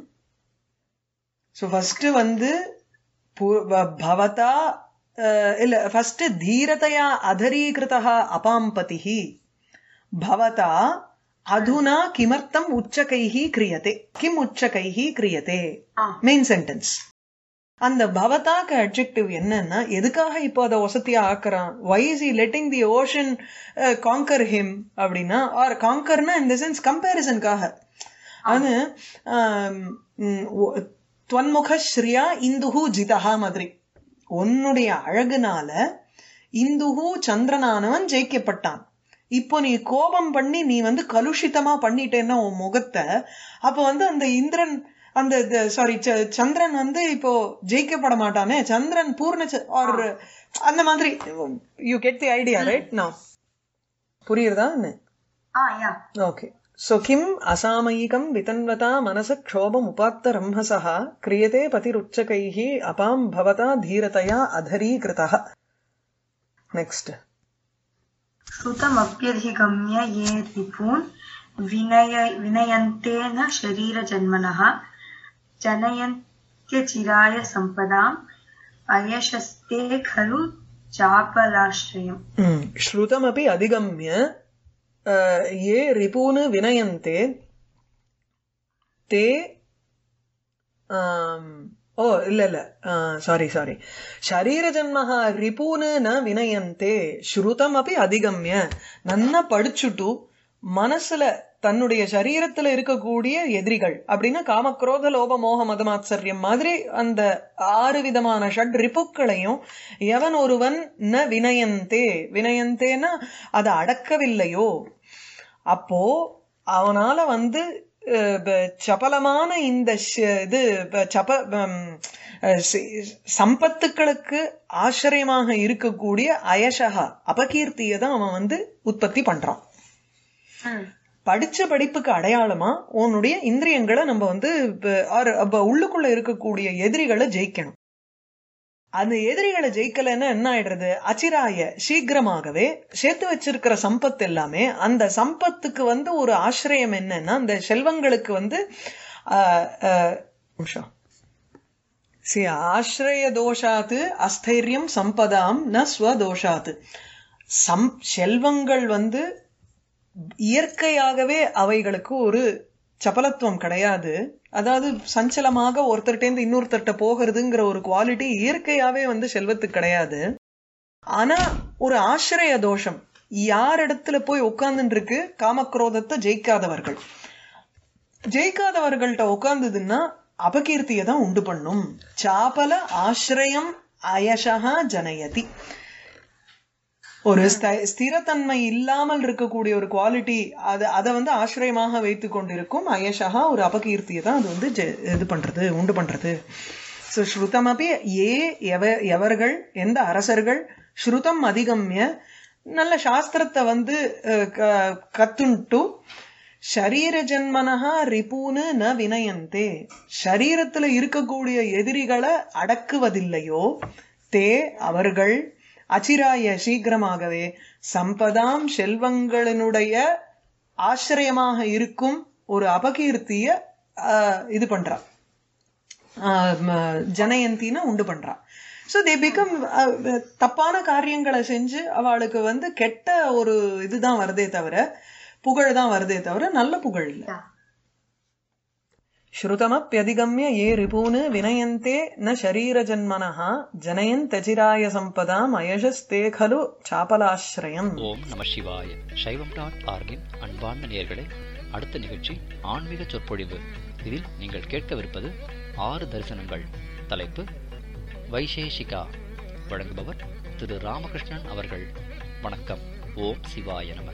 ஸோ ஃபர்ஸ்ட் வந்து பு- வ- பவதா அஹ், இல்ல ஃபர்ஸ்ட் தீரதையா அதரீகிருதா அபாம்பதிஹி பவதா அதுனா கிமர்த்தம் உச்சகைஹி கிரியதே கிம் உச்சகைஹி கிரியதே மெயின் சென்டென்ஸ் அந்த பவதாக்கு அட்ஜெக்டிவ் என்னன்னா எதுக்காக இப்போ அதை வசதியா ஆக்குறான் why is he letting the ocean conquer him அப்படின்னா ஆர் காங்கர்னா இந்த சென்ஸ் கம்பேரிசனுக்காக அது ஆம், ம், ஒ- துவன்முக ஸ்ரீயா இந்துஹு ஜிதஹா மாதிரி உன்னுடைய அழகுனால இந்துஹு சந்திரனானவன் ஜெயிக்கப்பட்டான் இப்போ நீ கோபம் பண்ணி நீ வந்து கலுஷிதமா பண்ணிட்டேன்னா உன் முகத்தை அப்ப வந்து அந்த இந்திரன் அந்த சாரி சந்திரன் வந்து இப்போ ஜெயிக்கப்பட மாட்டானே சந்திரன் பூர்ண ஆர் அந்த மாதிரி you get the idea right நான் புரியுறதா என்ன ஆ யா ஓகே सो किम् असामयिकं वितन्वता मनस क्षोभमुपात्तरंहसः क्रियते पतिरुच्चकैः अपां भवता धीरतया अधरीकृतः नेक्स्ट् श्रुतमप्यधिगम्य ये रिपून् विनय विनयन्ते न शरीरजन्मनः जनयन्त्यचिराय सम्पदाम् अयशस्ते खलु चापलाश्रयम् ம், श्रुतमपि अधिगम्य अ, ये रिपून् विनयन्ते ते ஆம், ஓ இல்ல இல்ல சாரி சாரி சரீரஜன்மஹ ரிபூனு ந வினயந்தே ஸ்ருதம் அப்படி அதிகம்ய நன்னா படிச்சுட்டு மனசுல தன்னுடைய சரீரத்துல இருக்கக்கூடிய எதிரிகள் அப்படின்னா காமக்ரோத லோப மோக மதமாத்சரியம் மாதிரி அந்த ஆறு விதமான ஷட் ரிப்புக்களையும் எவன் ஒருவன் ந வினயந்தே வினயந்தேன்னா அதை அடக்கவில்லையோ அப்போ அவனால வந்து அஹ், ப- சபலமான இந்த ஷ- இது ப- சப பம், அஹ், சி- சம்பத்துக்களுக்கு ஆச்சரியமாக இருக்கக்கூடிய அயசகா அபகீர்த்தியை தான் அவன் வந்து உற்பத்தி பண்றான் படிச்ச படிப்புக்கு அடையாளமா உன்னுடைய இந்திரியங்களை நம்ம வந்து இப்ப- or அப்ப உள்ளுக்குள்ள இருக்கக்கூடிய எதிரிகளை ஜெயிக்கணும் அந்த எதிரிகளை ஜெயிக்கலைன்னா என்ன ஆயிடுறது அச்சிராய சீக்கிரமாகவே சேர்த்து வச்சிருக்கிற சம்பத்து எல்லாமே அந்த சம்பத்துக்கு வந்து ஒரு ஆசிரியம் என்னன்னா அந்த செல்வங்களுக்கு வந்து ஆஹ், ஆஹ், நிமிஷம் சி ஆசிரிய தோஷாத்து அஸ்தைரியம் சம்பதாம் ந ஸ்வதோஷாத்து சம் செல்வங்கள் வந்து இயற்கையாகவே அவைகளுக்கு ஒரு சபலத்துவம் கிடையாது அதாவது சஞ்சலமாக ஒருத்தர்கிட்டேருந்து இன்னொருத்தர்கிட்ட போகிறதுங்கிற ஒரு குவாலிட்டி இயற்கையாவே வந்து செல்வத்துக்கு கிடையாது ஆனா ஒரு ஆசிரிய தோஷம் யார் இடத்துல போய் உட்கார்ந்துட்டு இருக்கு காமக்ரோதத்தை ஜெயிக்காதவர்கள் ஜெயிக்காதவர்கள்ட்ட உட்கார்ந்ததுன்னா அபகீர்த்தியை தான் உண்டு பண்ணும் சாபல ஆசிரியம் அயசகா ஜனயதி ஒரு ஸ்த- ஸ்திரத்தன்மை இல்லாமல் இருக்கக்கூடிய ஒரு குவாலிட்டி அது அதை வந்து ஆசிரியமாக வைத்து கொண்டிருக்கும் அயஷகா ஒரு அபகீர்த்தியை தான் அது வந்து ஜெ- இது பண்றது உண்டு பண்றது ஸோ ஸ்ருதமபி ஏ எவ எவர்கள் எந்த அரசர்கள் ஸ்ருதம் அதிகம்ய நல்ல சாஸ்திரத்தை வந்து அஹ், க- கத்துண்டு ஷரீர ஜன்மனஹா ரிபூனு ந வினயந்தே ஷரீரத்துல இருக்கக்கூடிய எதிரிகளை அடக்குவதில்லையோ தே அவர்கள் அச்சிராய சீக்கிரமாகவே சம்பதாம் செல்வங்களினுடைய ஆசிரியமாக இருக்கும் ஒரு அபகீர்த்திய ஆஹ், இது பண்றா ஆஹ், ம- ஜனயந்தின உண்டு பண்றா ஸோ தே பிகம் தப்பான காரியங்களை செஞ்சு அவளுக்கு வந்து கெட்ட ஒரு இதுதான் வருதே தவிர புகழ் தான் வருதே தவிர நல்ல புகழ் இல்லை श्रुतमप्यधिगम्य ये ரிபூனு வினயந்தே ந शरीरजन्मनः जनयन्तचिराय सम्पदाम् अयशस्ते खलु चापलाश्रयम् ஓம் நம சிவாய சைவம் டாட் ஆர்கின் அன்பார்ந்த நேயர்களே அடுத்த நிகழ்ச்சி ஆன்மீக சொற்பொழிவு இதில் நீங்கள் கேட்கவிருப்பது ஆறு தரிசனங்கள் தலைப்பு வைசேஷிகா வழங்குபவர் திரு ராமகிருஷ்ணன் அவர்கள் வணக்கம் ஓம் சிவாய நம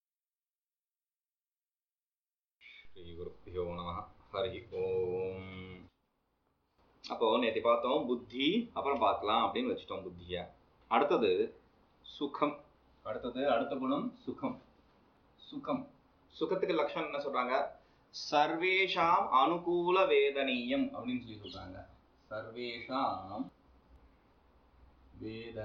ஸ்ரீகுருப்பியோ நம ஹரி ஓம் அப்போ நேற்று பார்த்தோம் புத்தி அப்புறம் பார்க்கலாம் அப்படின்னு வச்சுட்டோம் புத்திய அடுத்தது சுகம் அடுத்தது அடுத்த குணம் சுகம் சுகம் சுகத்துக்கு லட்சணம் என்ன சொல்றாங்க சர்வேஷாம் அனுகூல வேதனீயம் அப்படின்னு சொல்லி சொல்றாங்க சர்வேஷாம் வேத